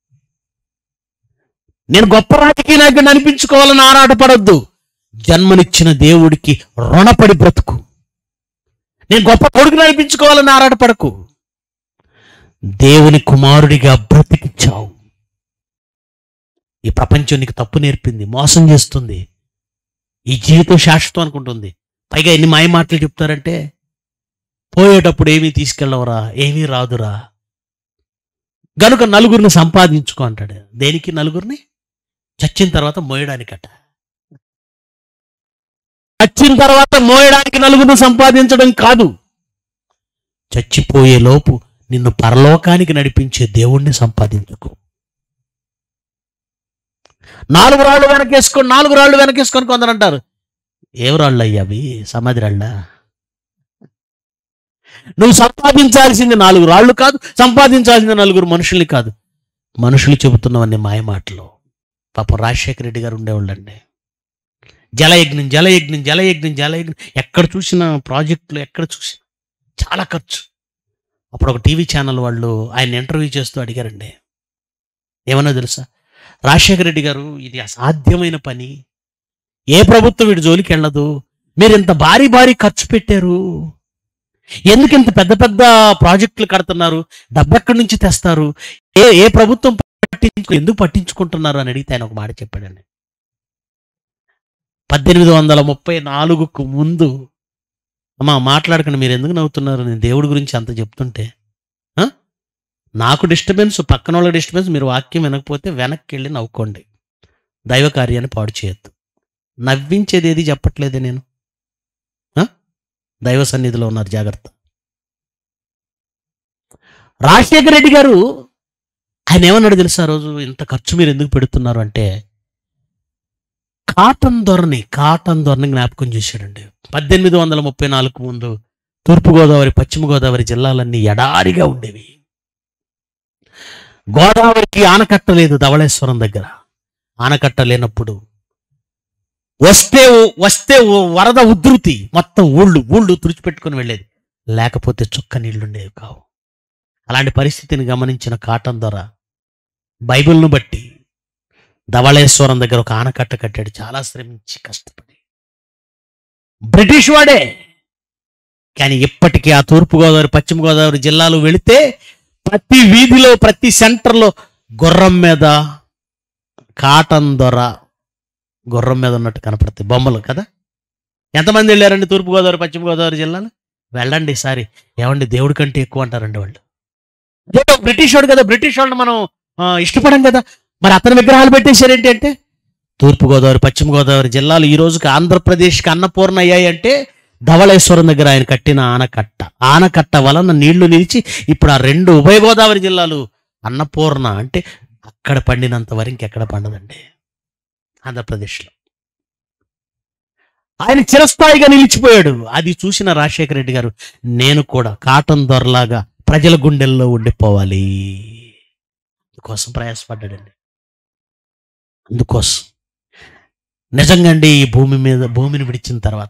నేను గొప్ప రాజకీయ నాయకుడిని అనిపించుకోవాలని ఆరాటపడొద్దు జన్మనిచ్చిన దేవుడికి రుణపడి బ్రతుకు నేను గొప్ప కొడుకుని అనిపించుకోవాలని ఆరాటపడకు దేవుని కుమారుడిగా బ్రతికిచ్చావు ఈ ప్రపంచం నీకు తప్పు నేర్పింది మోసం చేస్తుంది ఈ జీవితం శాశ్వతం అనుకుంటుంది పైగా ఎన్ని మాయ మాటలు చెప్తారంటే పోయేటప్పుడు ఏమీ తీసుకెళ్ళవరా ఏమీ రాదురా గనుక నలుగురిని సంపాదించుకో అంటాడు దేనికి నలుగురిని చచ్చిన తర్వాత మోయడానికట చచ్చిన తర్వాత మోయడానికి నలుగురిని సంపాదించడం కాదు చచ్చిపోయే లోపు నిన్ను పరలోకానికి నడిపించే దేవుణ్ణి సంపాదించుకో నాలుగు రాళ్ళు వెనకేసుకొని నాలుగు రాళ్ళు వెనకేసుకొని కొందరు అంటారు ఏం రాళ్ళు అయ్యా అవి సమాధి రాళ్ళ నువ్వు సంపాదించాల్సింది నాలుగు రాళ్ళు కాదు సంపాదించాల్సింది నలుగురు మనుషుల్ని కాదు మనుషులు చెబుతున్నవన్నీ మాయ మాటలు పాపం రాజశేఖర రెడ్డి గారు ఉండేవాళ్ళండి జలయజ్ఞం జలయజ్ఞం జలయజ్ఞం జలయజ్ఞం ఎక్కడ చూసిన ప్రాజెక్టులు ఎక్కడ చూసినా చాలా ఖర్చు అప్పుడు ఒక టీవీ ఛానల్ వాళ్ళు ఆయన ఇంటర్వ్యూ చేస్తూ అడిగారండి ఏమన్నా తెలుసా రాజశేఖర రెడ్డి గారు ఇది అసాధ్యమైన పని ఏ ప్రభుత్వం వీడి జోలికి వెళ్ళదు మీరు ఇంత భారీ భారీ ఖర్చు పెట్టారు ఎందుకు ఇంత పెద్ద పెద్ద ప్రాజెక్టులు కడుతున్నారు డబ్బు ఎక్కడి నుంచి తెస్తారు ఏ ఏ ప్రభుత్వం పట్టించు ఎందుకు పట్టించుకుంటున్నారు అని అడిగితే ఆయన ఒక మాట చెప్పాడండి పద్దెనిమిది వందల ముప్పై నాలుగుకు ముందు అమ్మా మాట్లాడకండి మీరు ఎందుకు నవ్వుతున్నారు నేను దేవుడి గురించి అంత చెప్తుంటే ఆ? నాకు డిస్టర్బెన్స్ పక్కన వాళ్ళ డిస్టర్బెన్స్ మీరు వాక్యం వినకపోతే వెనక్కి వెళ్ళి నవ్వుకోండి దైవ కార్యాన్ని పాడు చేయొద్దు నవ్వించేది ఏది చెప్పట్లేదే నేను ఆ? దైవ సన్నిధిలో ఉన్నారు జాగ్రత్త రాజశేఖర రెడ్డి గారు ఆయన ఏమన్నాడు తెలుసా ఆ రోజు ఇంత ఖర్చు మీరు ఎందుకు పెడుతున్నారు అంటే కాటన్ ధోరణి కాటన్ ధోరణి జ్ఞాపకం చేశాడండి పద్దెనిమిది వందల ముప్పై నాలుగు ముందు తూర్పుగోదావరి పశ్చిమ గోదావరి జిల్లాలన్నీ ఎడారిగా ఉండేవి గోదావరికి ఆనకట్ట లేదు ధవళేశ్వరం దగ్గర ఆనకట్ట లేనప్పుడు వస్తే వస్తే ఓ వరద ఉధృతి మొత్తం ఊళ్ళు ఊళ్ళు తుడిచిపెట్టుకుని వెళ్ళేది లేకపోతే చుక్క నీళ్లుండేవి కావు అలాంటి పరిస్థితిని గమనించిన కాటన్ దొర బైబిల్ను బట్టి ధవళేశ్వరం దగ్గర ఒక ఆనకట్ట కట్టాడు చాలా శ్రమించి కష్టపడి బ్రిటిష్ వాడే కానీ ఇప్పటికీ ఆ తూర్పుగోదావరి పశ్చిమ గోదావరి జిల్లాలు వెళితే ప్రతి వీధిలో ప్రతి సెంటర్లో గుర్రం మీద కాటన్ దొర గుర్రం మీద ఉన్నట్టు కనపడతాయి బొమ్మలు కదా ఎంతమంది వెళ్ళారండి తూర్పుగోదావరి పశ్చిమ గోదావరి జిల్లాలు వెళ్ళండి ఈసారి ఏమండి దేవుడి కంటే ఎక్కువ అంటారండి వాళ్ళు అదే బ్రిటిష్ వాడు కదా బ్రిటిష్ వాళ్ళని మనం ఆ, ఇష్టపడం కదా మరి అతని విగ్రహాలు పెట్టేశారేంటి అంటే తూర్పుగోదావరి పశ్చిమ గోదావరి జిల్లాలు ఈ రోజుకి ఆంధ్రప్రదేశ్కి అన్నపూర్ణ అయ్యాయి అంటే ధవళేశ్వరం దగ్గర ఆయన కట్టిన ఆనకట్ట ఆనకట్ట వలన నీళ్లు నిలిచి ఇప్పుడు ఆ రెండు ఉభయ గోదావరి జిల్లాలు అన్నపూర్ణ అంటే అక్కడ పండినంత వరకు ఇంకెక్కడ పండదండి ఆంధ్రప్రదేశ్లో ఆయన చిరస్థాయిగా నిలిచిపోయాడు అది చూసిన రాజశేఖర రెడ్డి గారు నేను కూడా కాటన్ దొరలాగా ప్రజల గుండెల్లో ఉండిపోవాలి అందుకోసం ప్రయాసపడ్డాడండి అందుకోసం నిజంగా అండి ఈ భూమి మీద భూమిని విడిచిన తర్వాత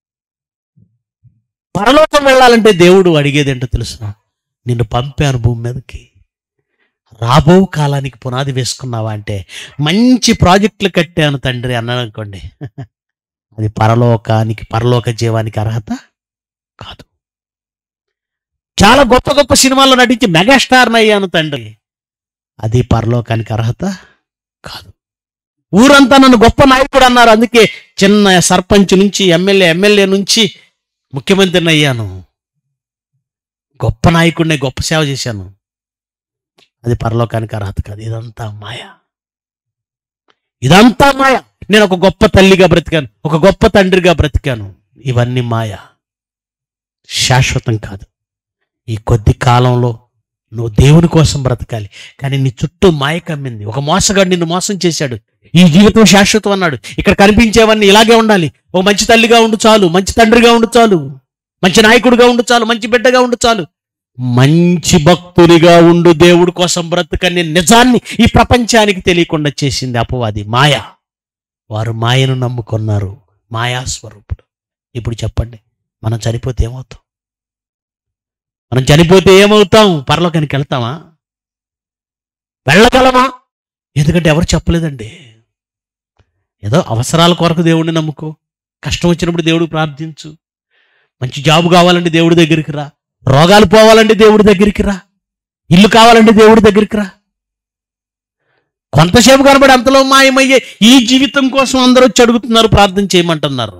పరలోకం వెళ్ళాలంటే దేవుడు అడిగేది ఏంటో తెలుసు నిన్ను పంపాను భూమి మీదకి రాబో కాలానికి పునాది వేసుకున్నావా అంటే మంచి ప్రాజెక్టులు కట్టాను తండ్రి అన్నాడు అనుకోండి అది పరలోకానికి పరలోక జీవానికి అర్హత కాదు చాలా గొప్ప గొప్ప సినిమాల్లో నటించి మెగాస్టార్ని అయ్యాను తండ్రి అది పరలోకానికి అర్హత కాదు ఊరంతా నన్ను గొప్ప నాయకుడు అన్నారు అందుకే చిన్న సర్పంచ్ నుంచి ఎమ్మెల్యే ఎమ్మెల్యే నుంచి ముఖ్యమంత్రిని అయ్యాను గొప్ప నాయకుడిని గొప్ప సేవ చేశాను అది పరలోకానికి అర్హత కాదు ఇదంతా మాయ ఇదంతా మాయ నేను ఒక గొప్ప తల్లిగా బ్రతికాను ఒక గొప్ప తండ్రిగా బ్రతికాను ఇవన్నీ మాయ శాశ్వతం కాదు ఈ కొద్ది కాలంలో నువ్వు దేవుని కోసం బ్రతకాలి కానీ నీ చుట్టూ మాయ కమ్మింది ఒక మోసగాడు నిన్ను మోసం చేశాడు ఈ జీవితం శాశ్వతం అన్నాడు ఇక్కడ కనిపించేవన్నీ ఇలాగే ఉండాలి ఓ మంచి తల్లిగా ఉండు చాలు మంచి తండ్రిగా ఉండు చాలు మంచి నాయకుడిగా ఉండు చాలు మంచి బిడ్డగా ఉండు చాలు మంచి భక్తునిగా ఉండు దేవుడి కోసం బ్రతకని నిజాన్ని ఈ ప్రపంచానికి తెలియకుండా చేసింది అపవాది మాయ వారు మాయను నమ్ముకున్నారు మాయా స్వరూపుడు ఇప్పుడు చెప్పండి మనం చనిపోతే ఏమవుతాం మనం చనిపోతే ఏమవుతాం పరలోకానికి వెళ్తామా వెళ్ళగలమా ఎందుకంటే ఎవరు చెప్పలేదండి ఏదో అవసరాల కొరకు దేవుడిని నమ్ముకో కష్టం వచ్చినప్పుడు దేవుడికి ప్రార్థించు మంచి జాబ్ కావాలంటే దేవుడి దగ్గరికి రా రోగాలు పోవాలంటే దేవుడి దగ్గరికి రా ఇల్లు కావాలంటే దేవుడి దగ్గరికి రా కొంతసేపు కనబడి అంతలో మాయమయ్యే ఈ జీవితం కోసం అందరూ వచ్చి అడుగుతున్నారు ప్రార్థన చేయమంటున్నారు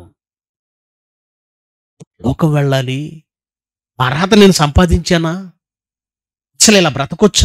లోకం వెళ్ళాలి అర్హత నేను సంపాదించానా అసలు ఇలా బ్రతకొచ్చా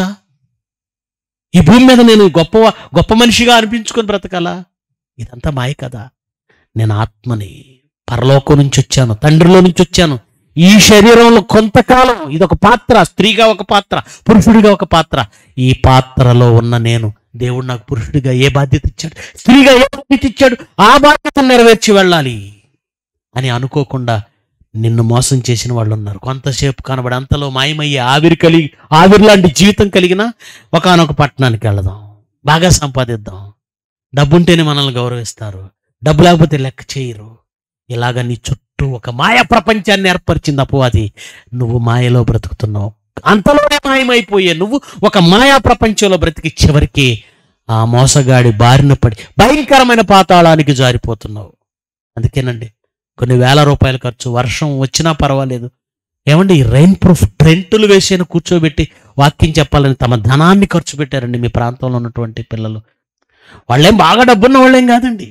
ఈ భూమి మీద నేను గొప్ప గొప్ప మనిషిగా అనిపించుకొని బ్రతకాలా ఇదంతా మాయ కదా నేను ఆత్మని పరలోకం నుంచి వచ్చాను తండ్రిలో నుంచి వచ్చాను ఈ శరీరంలో కొంతకాలం ఇదొక పాత్ర స్త్రీగా ఒక పాత్ర పురుషుడిగా ఒక పాత్ర ఈ పాత్రలో ఉన్న నేను దేవుడు నాకు పురుషుడిగా ఏ బాధ్యత ఇచ్చాడు స్త్రీగా ఏ బాధ్యత ఇచ్చాడు ఆ బాధ్యతను నెరవేర్చి వెళ్ళాలి అని అనుకోకుండా నిన్ను మోసం చేసిన వాళ్ళు ఉన్నారు కొంతసేపు కనబడి అంతలో మాయమయ్యే ఆవిరి కలిగి ఆవిరి లాంటి జీవితం కలిగిన ఒకనొక పట్టణానికి వెళదాం బాగా సంపాదిద్దాం డబ్బుంటేనే మనల్ని గౌరవిస్తారు డబ్బు లేకపోతే లెక్క చేయరు ఇలాగ నీ చుట్టూ ఒక మాయ ప్రపంచాన్ని ఏర్పరిచింది అపవాది నువ్వు మాయలో బ్రతుకుతున్నావు అంతలోనే మాయమైపోయే నువ్వు ఒక మాయా ప్రపంచంలో బ్రతికి చివరికి ఆ మోసగాడి బారిన పడి భయంకరమైన పాతాళానికి జారిపోతున్నావు అందుకేనండి కొన్ని వేల రూపాయల ఖర్చు వర్షం వచ్చినా పర్వాలేదు ఏమండి ఈ రెయిన్ ప్రూఫ్ ట్రెంటులు వేసిన కూర్చోబెట్టి వాక్యం చెప్పాలని తమ ధనాన్ని ఖర్చు పెట్టారండి మీ ప్రాంతంలో ఉన్నటువంటి పిల్లలు వాళ్ళేం బాగా డబ్బున్న వాళ్ళేం కాదండి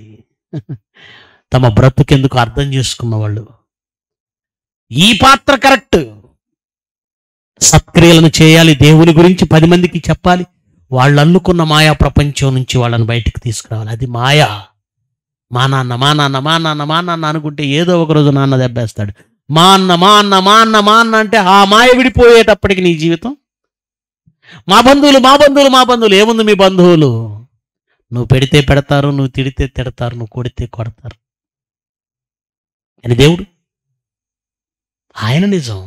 తమ బ్రతుకెందుకు అర్థం చేసుకున్న వాళ్ళు ఈ పాత్ర కరెక్ట్ సత్క్రియలను చేయాలి దేవుని గురించి పది మందికి చెప్పాలి వాళ్ళు అల్లుకున్న మాయా ప్రపంచం నుంచి వాళ్ళని బయటికి తీసుకురావాలి అది మాయా మా నాన్న మా నాన్న మా నాన్న మా నాన్న అనుకుంటే ఏదో ఒక రోజు నాన్న దెబ్బేస్తాడు మా అన్న మా అన్న మా అన్న మా అన్న అంటే ఆ మాయ విడిపోయేటప్పటికి నీ జీవితం మా బంధువులు మా బంధువులు మా బంధువులు ఏముంది మీ బంధువులు నువ్వు పెడితే పెడతారు నువ్వు తిడితే తిడతారు నువ్వు కొడితే కొడతారు అని దేవుడు ఆయన నిజం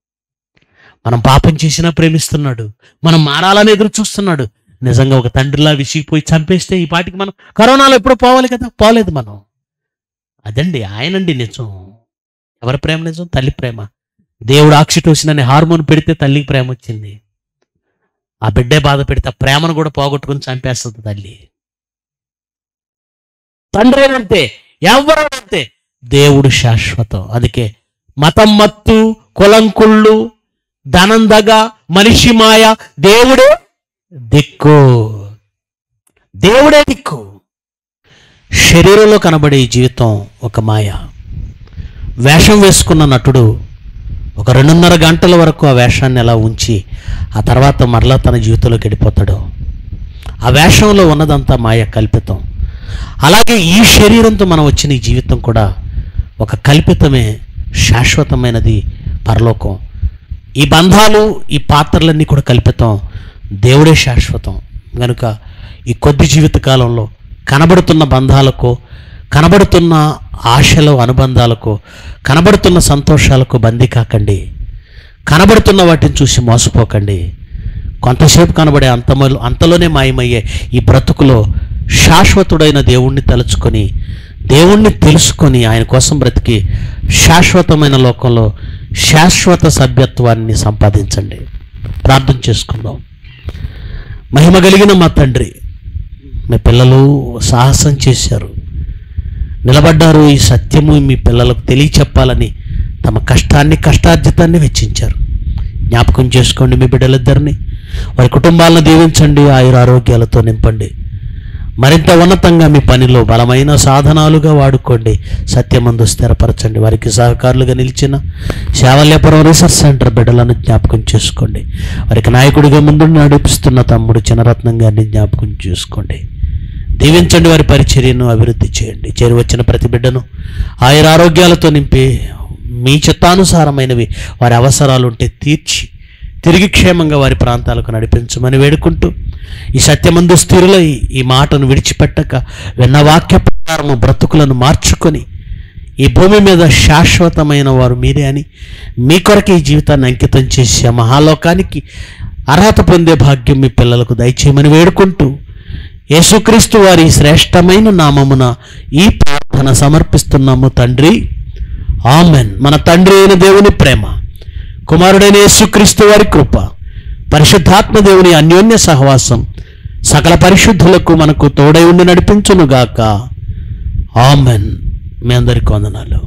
మనం పాపం చేసినా ప్రేమిస్తున్నాడు మనం మారాలని ఎదురు చూస్తున్నాడు నిజంగా ఒక తండ్రిలా విసిగిపోయి చంపేస్తే ఈ పాటికి మనం కరోనాలో ఎప్పుడో పోవాలి కదా పోలేదు మనం అదండి ఆయనండి నిజం ఎవరి ప్రేమ నిజం తల్లి ప్రేమ దేవుడు ఆక్సిటోసిన్ అనే హార్మోన్ పెడితే తల్లికి ప్రేమ వచ్చింది ఆ బిడ్డే బాధ పెడితే ఆ ప్రేమను కూడా పోగొట్టుకుని చంపేస్తుంది తల్లి తండ్రేనంతే ఎవరంతే దేవుడు శాశ్వతం అందుకే మతం మత్తు కులం కుళ్ళు ధనం దగ మనిషి మాయ దేవుడే దిక్కు దేవుడే దిక్కు శరీరంలో కనబడే ఈ జీవితం ఒక మాయ వేషం వేసుకున్న నటుడు ఒక రెండున్నర గంటల వరకు ఆ వేషాన్ని ఎలా ఉంచి ఆ తర్వాత మరలా తన జీవితంలోకి వెళ్ళిపోతాడు ఆ వేషంలో ఉన్నదంతా మాయ కల్పితం అలాగే ఈ శరీరంతో మనం వచ్చిన ఈ జీవితం కూడా ఒక కల్పితమే శాశ్వతమైనది పరలోకం ఈ బంధాలు ఈ పాత్రలన్నీ కూడా కల్పితం దేవుడే శాశ్వతం కనుక ఈ కొద్ది జీవిత కాలంలో కనబడుతున్న బంధాలకు కనబడుతున్న ఆశలు అనుబంధాలకు కనబడుతున్న సంతోషాలకు బందీ కాకండి కనబడుతున్న వాటిని చూసి మోసపోకండి కొంతసేపు కనబడే అంతమలు అంతలోనే మాయమయ్యే ఈ బ్రతుకులో శాశ్వతుడైన దేవుణ్ణి తలుచుకొని దేవుణ్ణి తెలుసుకొని ఆయన కోసం బ్రతికి శాశ్వతమైన లోకంలో శాశ్వత సభ్యత్వాన్ని సంపాదించండి ప్రార్థన చేసుకుందాం మహిమ కలిగిన మా తండ్రి మీ పిల్లలు సాహసం చేశారు నిలబడ్డారు ఈ సత్యము మీ పిల్లలకు తెలియచెప్పాలని తమ కష్టాన్ని కష్టార్జితాన్ని వెచ్చించారు జ్ఞాపకం చేసుకోండి మీ బిడ్డలిద్దరిని వారి కుటుంబాలను దీవించండి ఆయుర ఆరోగ్యాలతో నింపండి మరింత ఉన్నతంగా మీ పనిలో బలమైన సాధనాలుగా వాడుకోండి సత్యమందు స్థిరపరచండి వారికి సహకారులుగా నిలిచిన శావల్యపురం రీసెర్చ్ సెంటర్ బిడ్డలను జ్ఞాపకం చేసుకోండి వారికి నాయకుడిగా ముందు నడిపిస్తున్న తమ్ముడు చినరత్నం గారిని జ్ఞాపకం చేసుకోండి దీవించండి వారి పరిచర్యను అభివృద్ధి చేయండి చేరి వచ్చిన ప్రతి బిడ్డను ఆయుర ఆరోగ్యాలతో నింపి మీ చిత్తానుసారమైనవి వారి అవసరాలు ఉంటే తీర్చి తిరిగి క్షేమంగా వారి ప్రాంతాలకు నడిపించమని వేడుకుంటూ ఈ సత్యమందు స్థిరులై ఈ మాటను విడిచిపెట్టక విన్న వాక్య ప్రకారము బ్రతుకులను మార్చుకొని ఈ భూమి మీద శాశ్వతమైన వారు మీరే అని మీ కొరకు ఈ జీవితాన్ని అంకితం చేసే మహాలోకానికి అర్హత పొందే భాగ్యం మీ పిల్లలకు దయచేయమని వేడుకుంటూ యేసుక్రీస్తు వారి శ్రేష్టమైన నామమున ఈ ప్రార్థన సమర్పిస్తున్నాము తండ్రి ఆమెన్ మన తండ్రి అయిన దేవుని ప్రేమ కుమారుడైన యేసుక్రీస్తు వారి కృప పరిశుద్ధాత్మ దేవుని అన్యోన్య సహవాసం సకల పరిశుద్ధులకు మనకు తోడై ఉండి నడిపించునుగాక ఆమెన్ మీ అందరికి వందనాలు